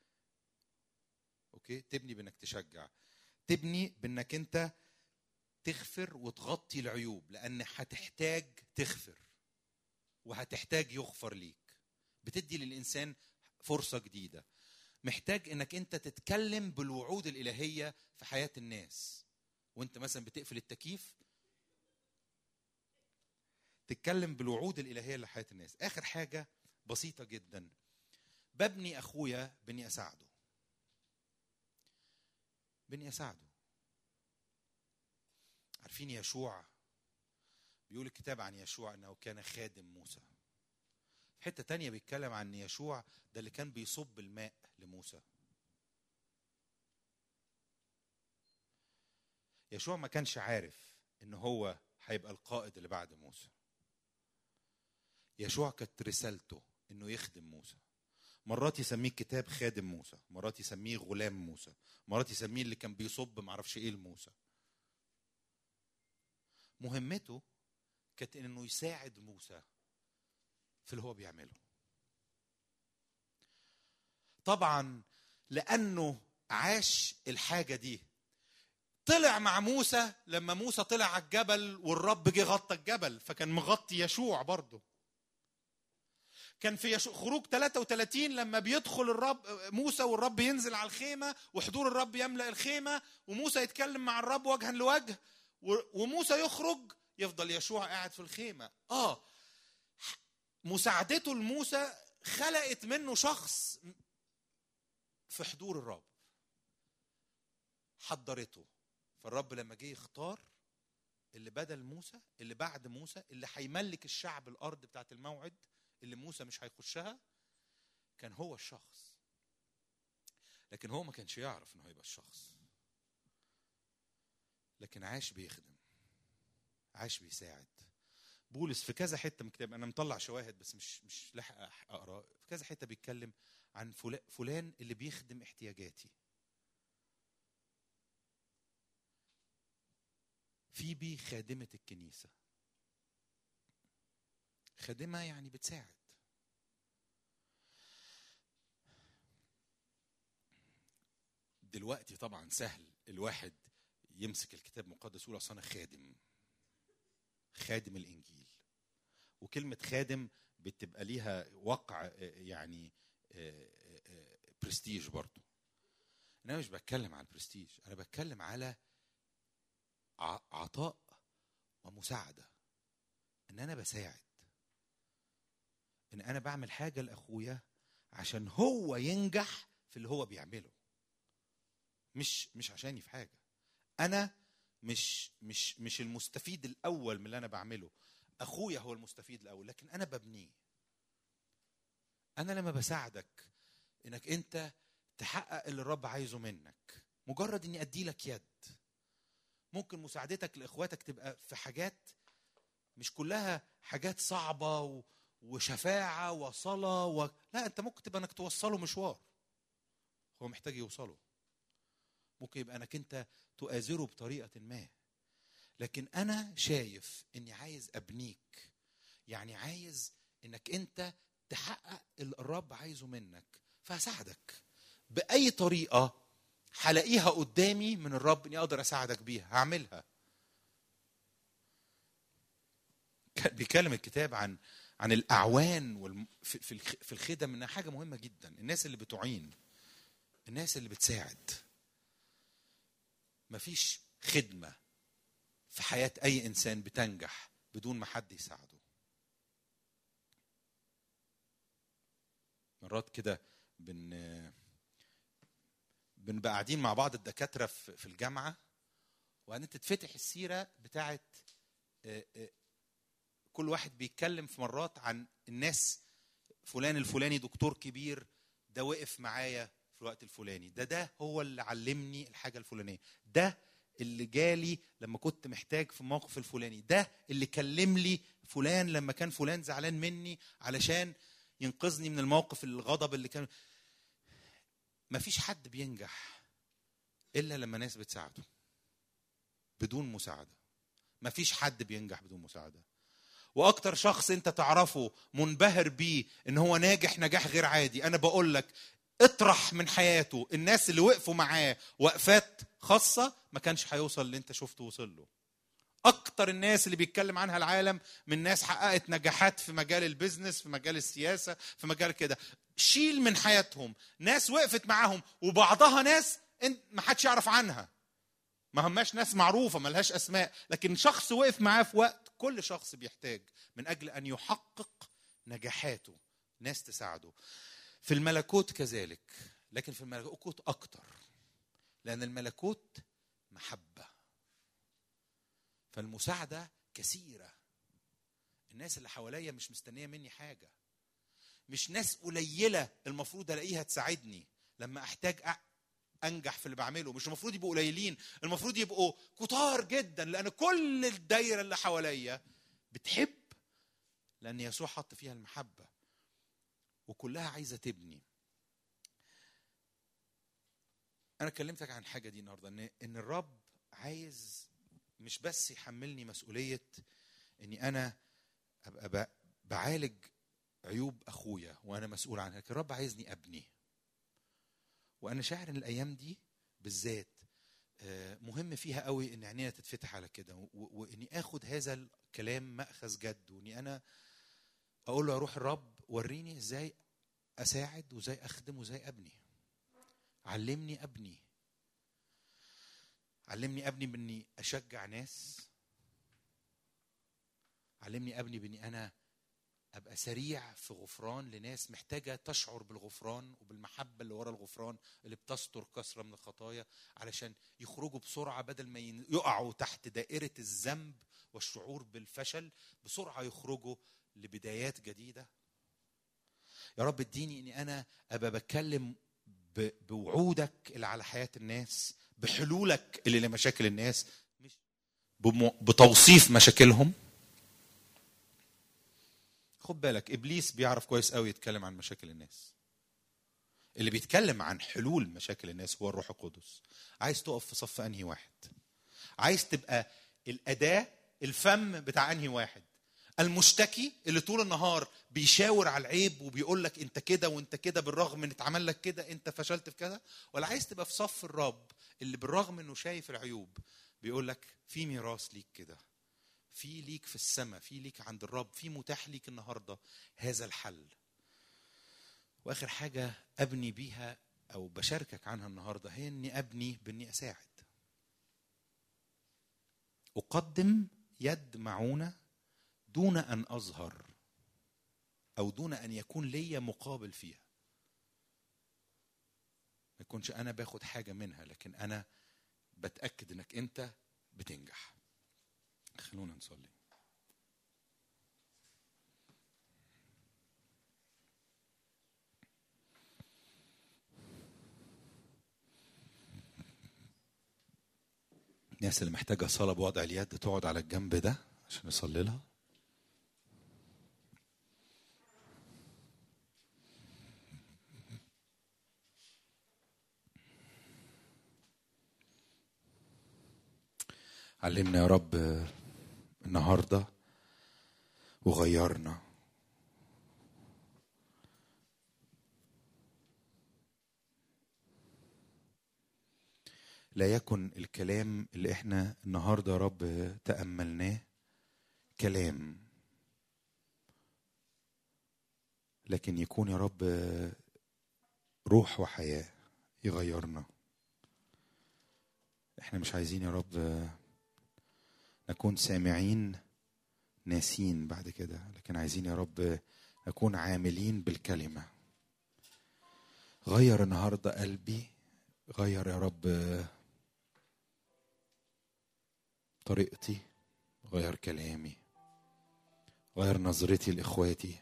اوكي تبني بانك تشجع تبني بانك انت تغفر وتغطي العيوب لان هتحتاج تغفر وهتحتاج يغفر ليك بتدي للانسان فرصه جديده محتاج انك انت تتكلم بالوعود الالهيه في حياه الناس وانت مثلا بتقفل التكييف تتكلم بالوعود الالهيه لحياه الناس اخر حاجه بسيطه جدا ببني اخويا بني اساعده بني اساعده عارفين يشوع بيقول الكتاب عن يشوع انه كان خادم موسى في حته تانية بيتكلم عن يشوع ده اللي كان بيصب الماء لموسى يشوع ما كانش عارف ان هو هيبقى القائد اللي بعد موسى يشوع كانت رسالته انه يخدم موسى مرات يسميه الكتاب خادم موسى مرات يسميه غلام موسى مرات يسميه اللي كان بيصب معرفش ايه لموسى مهمته كانت انه يساعد موسى في اللي هو بيعمله طبعا لانه عاش الحاجه دي طلع مع موسى لما موسى طلع على الجبل والرب جه غطى الجبل فكان مغطي يشوع برضه كان في يشوع خروج 33 لما بيدخل الرب موسى والرب ينزل على الخيمه وحضور الرب يملا الخيمه وموسى يتكلم مع الرب وجها لوجه و- وموسى يخرج يفضل يشوع قاعد في الخيمه اه مساعدته لموسى خلقت منه شخص في حضور الرب حضرته فالرب لما جه يختار اللي بدل موسى اللي بعد موسى اللي هيملك الشعب الارض بتاعت الموعد اللي موسى مش هيخشها كان هو الشخص لكن هو ما كانش يعرف انه هيبقى الشخص لكن عاش بيخدم عاش بيساعد بولس في كذا حته من الكتاب انا مطلع شواهد بس مش مش لاحق اقرا في كذا حته بيتكلم عن فلا- فلان اللي بيخدم احتياجاتي فيبي خادمة الكنيسة خادمة يعني بتساعد دلوقتي طبعا سهل الواحد يمسك الكتاب المقدس يقول اصل انا خادم خادم الانجيل وكلمه خادم بتبقى ليها وقع آه، يعني آه، آه، آه، برستيج برضو انا مش بتكلم على البرستيج انا بتكلم على ع- عطاء ومساعده ان انا بساعد ان انا بعمل حاجه لاخويا عشان هو ينجح في اللي هو بيعمله مش مش عشاني في حاجه انا مش مش مش المستفيد الاول من اللي انا بعمله اخويا هو المستفيد الاول لكن انا ببنيه انا لما بساعدك انك انت تحقق اللي الرب عايزه منك مجرد اني ادي لك يد ممكن مساعدتك لاخواتك تبقى في حاجات مش كلها حاجات صعبه و... وشفاعه وصلاه و... لا انت ممكن تبقى انك توصله مشوار هو محتاج يوصله ممكن يبقى انك انت تؤازره بطريقه ما لكن انا شايف اني عايز ابنيك يعني عايز انك انت تحقق اللي الرب عايزه منك فهساعدك باي طريقه هلاقيها قدامي من الرب اني اقدر اساعدك بيها هعملها كان بيتكلم الكتاب عن عن الاعوان والم... في في الخ- في الخدم انها حاجه مهمه جدا الناس اللي بتعين الناس اللي بتساعد مفيش خدمه في حياه اي انسان بتنجح بدون ما حد يساعده مرات كده بن بنبقى قاعدين مع بعض الدكاتره في في الجامعه وبعدين تتفتح السيره بتاعت آه، آه، كل واحد بيتكلم في مرات عن الناس فلان الفلاني دكتور كبير ده وقف معايا في الوقت الفلاني ده ده هو اللي علمني الحاجه الفلانيه ده اللي جالي لما كنت محتاج في الموقف الفلاني ده اللي كلم لي فلان لما كان فلان زعلان مني علشان ينقذني من الموقف الغضب اللي كان مفيش حد بينجح الا لما ناس بتساعده بدون مساعده مفيش حد بينجح بدون مساعده واكتر شخص انت تعرفه منبهر بيه ان هو ناجح نجاح غير عادي انا بقول لك اطرح من حياته الناس اللي وقفوا معاه وقفات خاصه ما كانش هيوصل اللي انت شفته وصل له اكتر الناس اللي بيتكلم عنها العالم من ناس حققت نجاحات في مجال البيزنس في مجال السياسه في مجال كده شيل من حياتهم ناس وقفت معاهم وبعضها ناس انت ما حدش يعرف عنها ما هماش ناس معروفه ما لهاش اسماء لكن شخص وقف معاه في وقت كل شخص بيحتاج من اجل ان يحقق نجاحاته ناس تساعده في الملكوت كذلك لكن في الملكوت اكتر لان الملكوت محبه فالمساعده كثيره الناس اللي حواليا مش مستنيه مني حاجه مش ناس قليله المفروض الاقيها تساعدني لما احتاج أ- انجح في اللي بعمله مش المفروض يبقوا قليلين المفروض يبقوا كتار جدا لان كل الدايره اللي حواليا بتحب لان يسوع حط فيها المحبه وكلها عايزه تبني انا كلمتك عن الحاجه دي النهارده ان ان الرب عايز مش بس يحملني مسؤوليه اني انا ابقى ب- بعالج عيوب اخويا وانا مسؤول عنها لكن الرب عايزني ابني وانا شاعر ان الايام دي بالذات آه، مهم فيها قوي ان عينينا تتفتح على كده و- واني اخد هذا الكلام ماخذ جد واني انا اقول له يا روح الرب وريني ازاي اساعد وازاي اخدم وازاي ابني علمني ابني علمني ابني باني اشجع ناس علمني ابني باني انا ابقى سريع في غفران لناس محتاجه تشعر بالغفران وبالمحبه اللي ورا الغفران اللي بتستر كثره من الخطايا علشان يخرجوا بسرعه بدل ما ين- يقعوا تحت دائره الذنب والشعور بالفشل بسرعه يخرجوا لبدايات جديده يا رب اديني اني انا ابقى بتكلم ب- بوعودك اللي على حياه الناس بحلولك اللي لمشاكل الناس مش بم- بتوصيف مشاكلهم خد بالك ابليس بيعرف كويس قوي يتكلم عن مشاكل الناس اللي بيتكلم عن حلول مشاكل الناس هو الروح القدس عايز تقف في صف انهي واحد عايز تبقى الاداه الفم بتاع انهي واحد المشتكي اللي طول النهار بيشاور على العيب وبيقول لك انت كده وانت كده بالرغم من اتعمل لك كده انت فشلت في كذا ولا عايز تبقى في صف الرب اللي بالرغم انه شايف العيوب بيقول لك في ميراث ليك كده في ليك في السماء في ليك عند الرب في متاح ليك النهارده هذا الحل واخر حاجه ابني بيها او بشاركك عنها النهارده هي اني ابني باني اساعد اقدم يد معونه دون ان اظهر او دون ان يكون ليا مقابل فيها ما يكونش انا باخد حاجه منها لكن انا بتاكد انك انت بتنجح خلونا نصلي الناس اللي محتاجة صلاة بوضع اليد تقعد على الجنب ده عشان نصلي لها علمنا يا رب النهارده وغيرنا لا يكن الكلام اللي احنا النهارده يا رب تأملناه كلام لكن يكون يا رب روح وحياة يغيرنا احنا مش عايزين يا رب نكون سامعين ناسين بعد كده لكن عايزين يا رب نكون عاملين بالكلمة غير النهاردة قلبي غير يا رب طريقتي غير كلامي غير نظرتي لاخواتي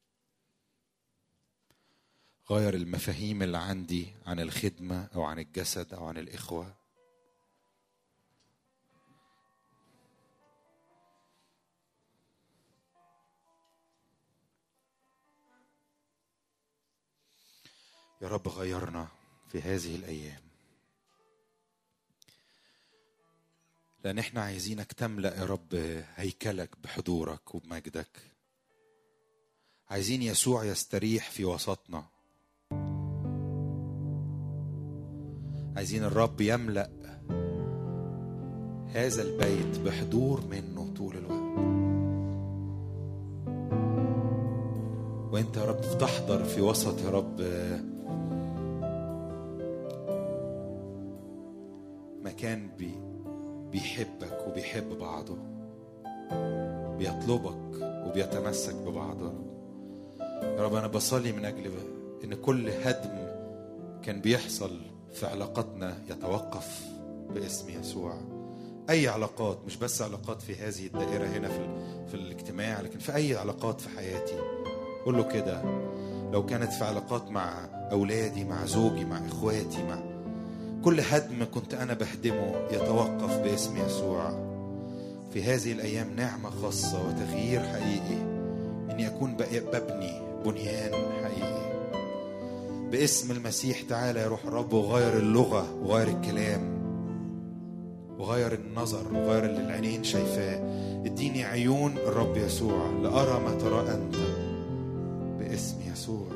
غير المفاهيم اللي عندي عن الخدمه او عن الجسد او عن الاخوه يا رب غيرنا في هذه الايام لان احنا عايزينك تملا يا رب هيكلك بحضورك وبمجدك عايزين يسوع يستريح في وسطنا عايزين الرب يملا هذا البيت بحضور منه طول الوقت وانت يا رب تحضر في وسط يا رب مكان بي بيحبك وبيحب بعضه بيطلبك وبيتمسك ببعضه يا رب انا بصلي من اجل ان كل هدم كان بيحصل في علاقاتنا يتوقف باسم يسوع اي علاقات مش بس علاقات في هذه الدائره هنا في في الاجتماع لكن في اي علاقات في حياتي قول له كده لو كانت في علاقات مع اولادي مع زوجي مع اخواتي مع كل هدم كنت انا بهدمه يتوقف باسم يسوع في هذه الايام نعمه خاصه وتغيير حقيقي اني اكون ببني بنيان حقيقي باسم المسيح تعالى يا روح الرب وغير اللغه وغير الكلام وغير النظر وغير اللي العينين شايفاه اديني عيون الرب يسوع لارى ما ترى انت باسم يسوع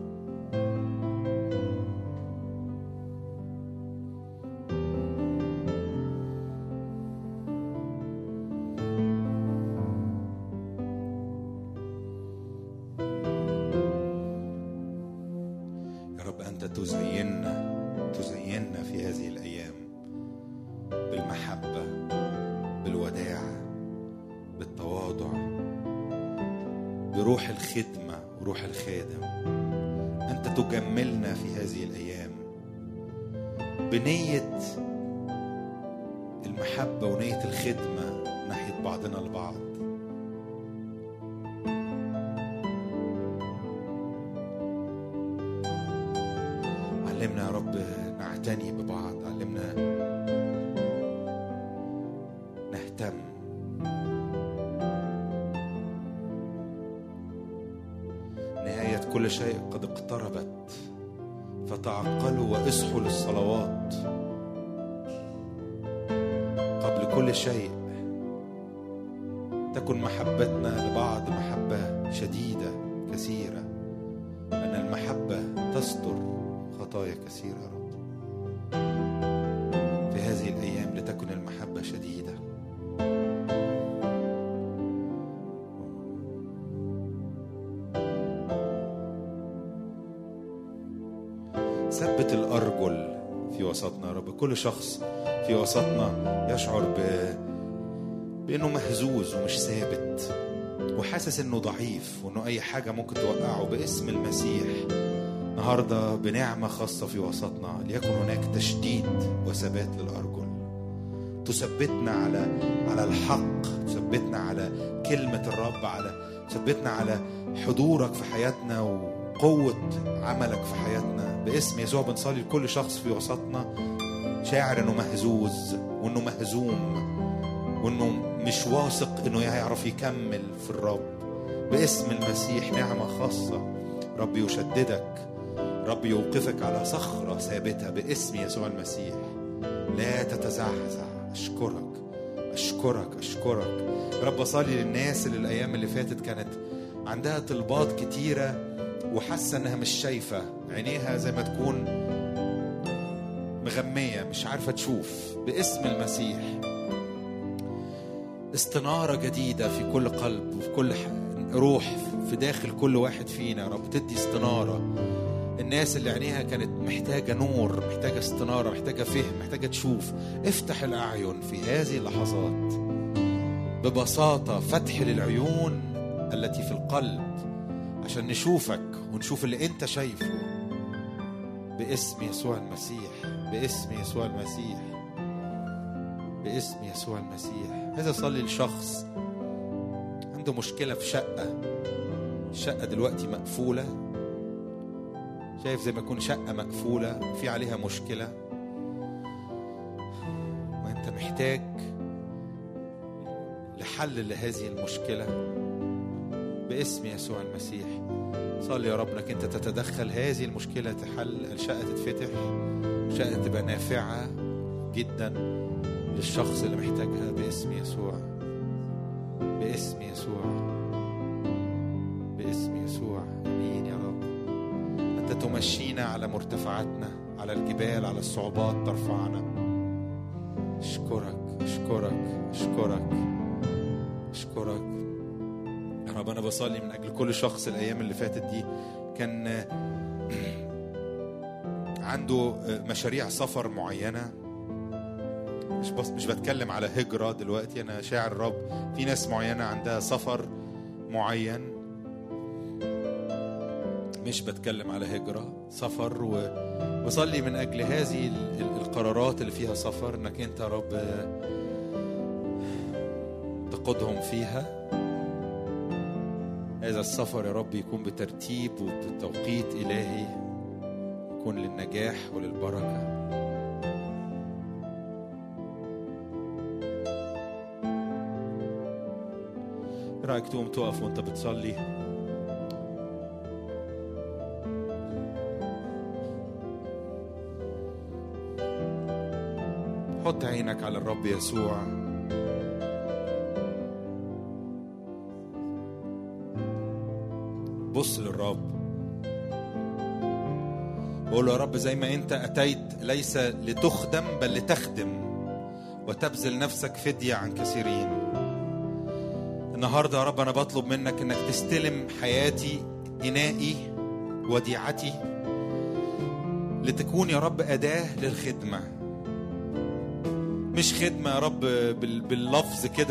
يا رب انت تزيننا تزيننا في هذه الايام بالمحبه بالوداع بالتواضع بروح الخدمه وروح الخادم انت تجملنا في هذه الايام بنيه المحبه ونيه الخدمه ناحيه بعضنا البعض علمنا يا رب نعتني ببعض علمنا نهتم نهاية كل شيء قد اقتربت فتعقلوا واصحوا للصلوات قبل كل شيء تكن محبتنا لبعض محبة شديدة كثيرة أن المحبة تستر خطايا كثيرة يا رب في هذه الأيام لتكن المحبة شديدة ثبت الأرجل في وسطنا يا رب كل شخص في وسطنا يشعر ب... بأنه مهزوز ومش ثابت وحاسس انه ضعيف وانه اي حاجه ممكن توقعه باسم المسيح النهارده بنعمه خاصه في وسطنا ليكن هناك تشديد وثبات للارجل تثبتنا على على الحق تثبتنا على كلمه الرب على تثبتنا على حضورك في حياتنا وقوه عملك في حياتنا باسم يسوع بنصلي لكل شخص في وسطنا شاعر انه مهزوز وانه مهزوم وانه مش واثق انه هيعرف يكمل في الرب باسم المسيح نعمه خاصه رب يشددك رب يوقفك على صخره ثابته باسم يسوع المسيح لا تتزعزع اشكرك اشكرك اشكرك رب اصلي للناس اللي الايام اللي فاتت كانت عندها طلبات كتيره وحاسه انها مش شايفه عينيها زي ما تكون مغميه مش عارفه تشوف باسم المسيح استنارة جديدة في كل قلب وفي كل روح في داخل كل واحد فينا يا رب تدي استنارة الناس اللي عينيها كانت محتاجة نور محتاجة استنارة محتاجة فهم محتاجة تشوف افتح الأعين في هذه اللحظات ببساطة فتح للعيون التي في القلب عشان نشوفك ونشوف اللي انت شايفه باسم يسوع المسيح باسم يسوع المسيح باسم يسوع المسيح عايز اصلي لشخص عنده مشكله في شقه الشقه دلوقتي مقفوله شايف زي ما يكون شقه مقفوله في عليها مشكله وانت محتاج لحل لهذه المشكله باسم يسوع المسيح صلي يا رب انك انت تتدخل هذه المشكله تحل الشقه تتفتح شقه تبقى نافعه جدا للشخص اللي محتاجها باسم يسوع باسم يسوع باسم يسوع امين يا رب انت تمشينا على مرتفعاتنا على الجبال على الصعوبات ترفعنا اشكرك اشكرك اشكرك اشكرك يا رب انا بصلي من اجل كل شخص الايام اللي فاتت دي كان عنده مشاريع سفر معينه مش بس مش بتكلم على هجرة دلوقتي أنا شاعر الرب في ناس معينة عندها سفر معين مش بتكلم على هجرة سفر وبصلي من أجل هذه القرارات اللي فيها سفر إنك أنت يا رب تقودهم فيها هذا السفر يا رب يكون بترتيب وبتوقيت إلهي يكون للنجاح وللبركه رايك تقوم تقف وانت بتصلي حط عينك على الرب يسوع بص للرب قول له يا رب زي ما انت اتيت ليس لتخدم بل لتخدم وتبذل نفسك فديه عن كثيرين النهارده يا رب انا بطلب منك انك تستلم حياتي انائي وديعتي لتكون يا رب اداه للخدمه مش خدمه يا رب باللفظ كده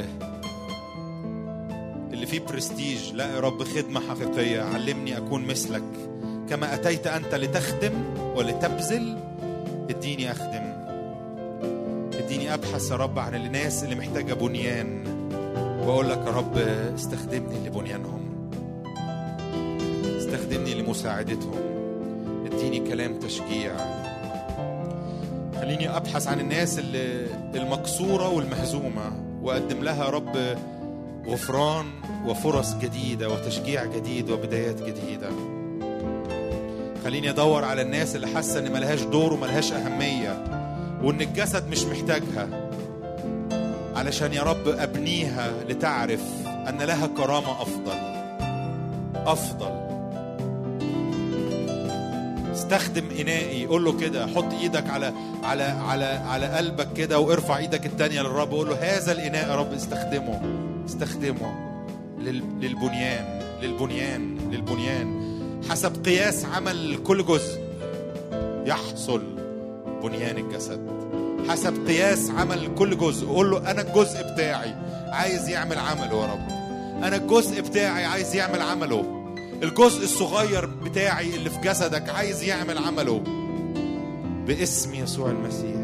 اللي فيه برستيج لا يا رب خدمه حقيقيه علمني اكون مثلك كما اتيت انت لتخدم ولتبذل اديني اخدم اديني ابحث يا رب عن الناس اللي محتاجه بنيان واقول لك يا رب استخدمني لبنيانهم استخدمني لمساعدتهم اديني كلام تشجيع خليني ابحث عن الناس اللي المكسوره والمهزومه واقدم لها يا رب غفران وفرص جديده وتشجيع جديد وبدايات جديده خليني ادور على الناس اللي حاسه ان ملهاش دور وملهاش اهميه وان الجسد مش محتاجها علشان يا رب ابنيها لتعرف ان لها كرامه افضل افضل استخدم انائي قول له كده حط ايدك على على على على قلبك كده وارفع ايدك التانية للرب وقول له هذا الاناء يا رب استخدمه استخدمه للبنيان للبنيان للبنيان حسب قياس عمل كل جزء يحصل بنيان الجسد حسب قياس عمل كل جزء قول له انا الجزء بتاعي عايز يعمل عمله يا رب انا الجزء بتاعي عايز يعمل عمله الجزء الصغير بتاعي اللي في جسدك عايز يعمل عمله باسم يسوع المسيح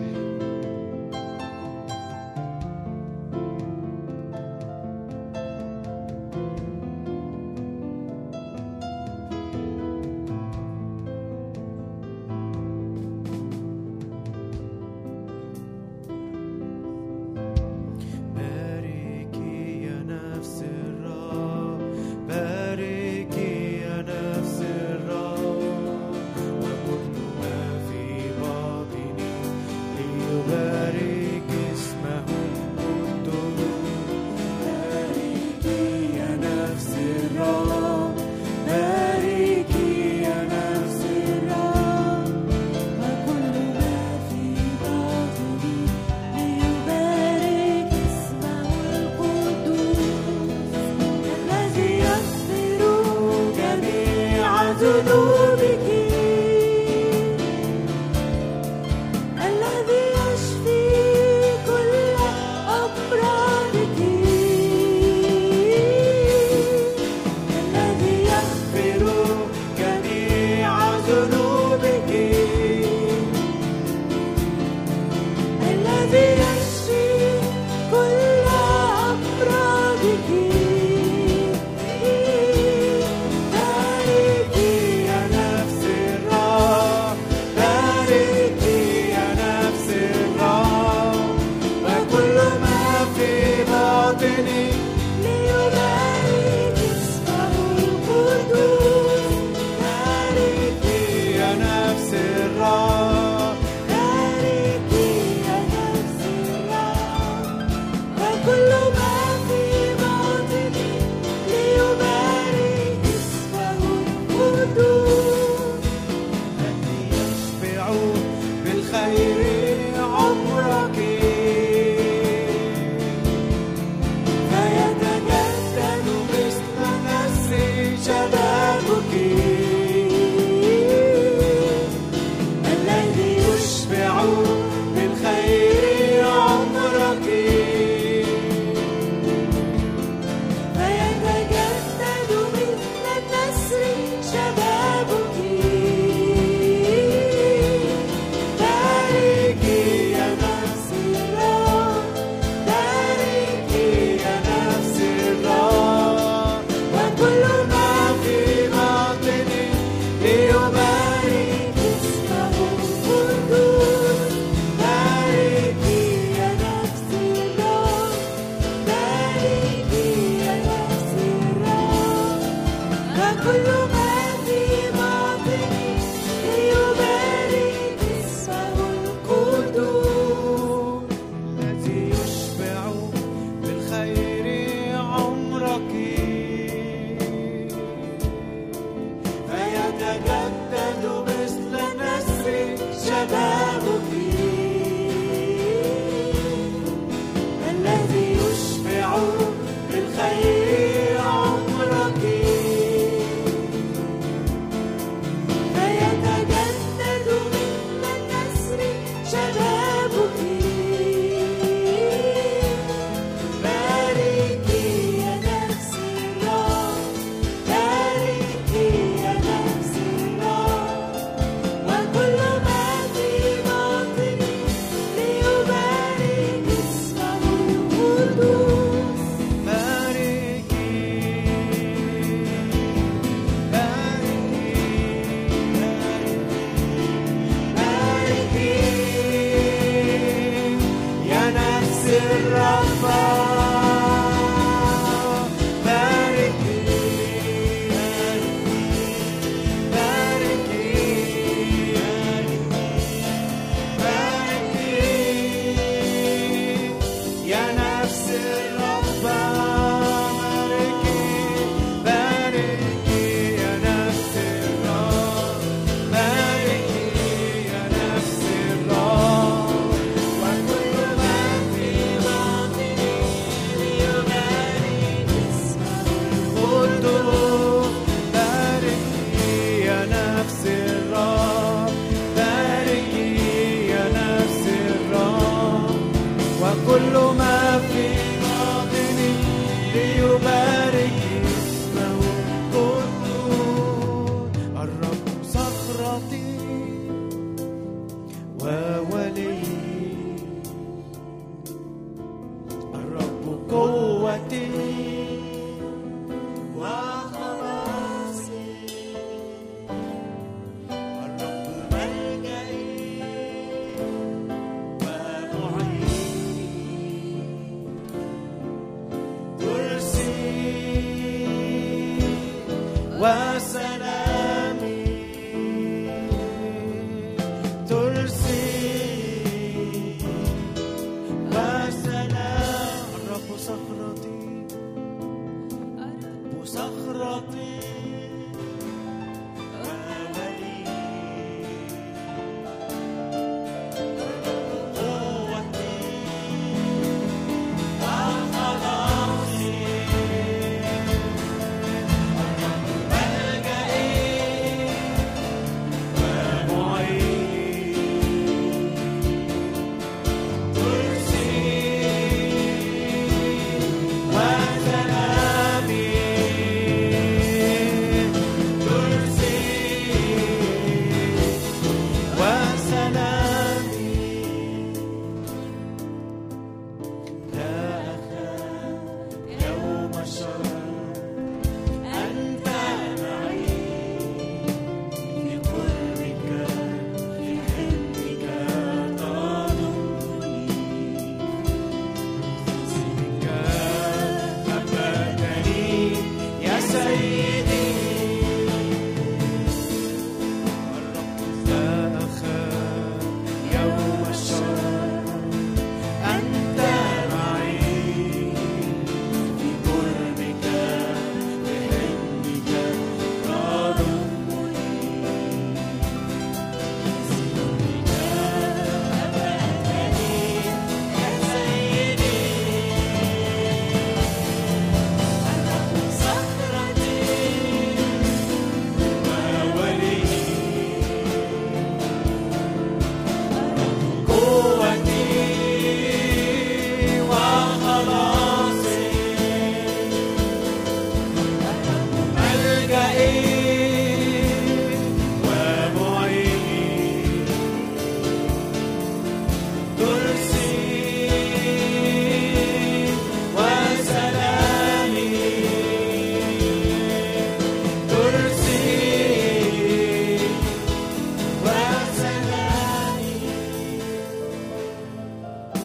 was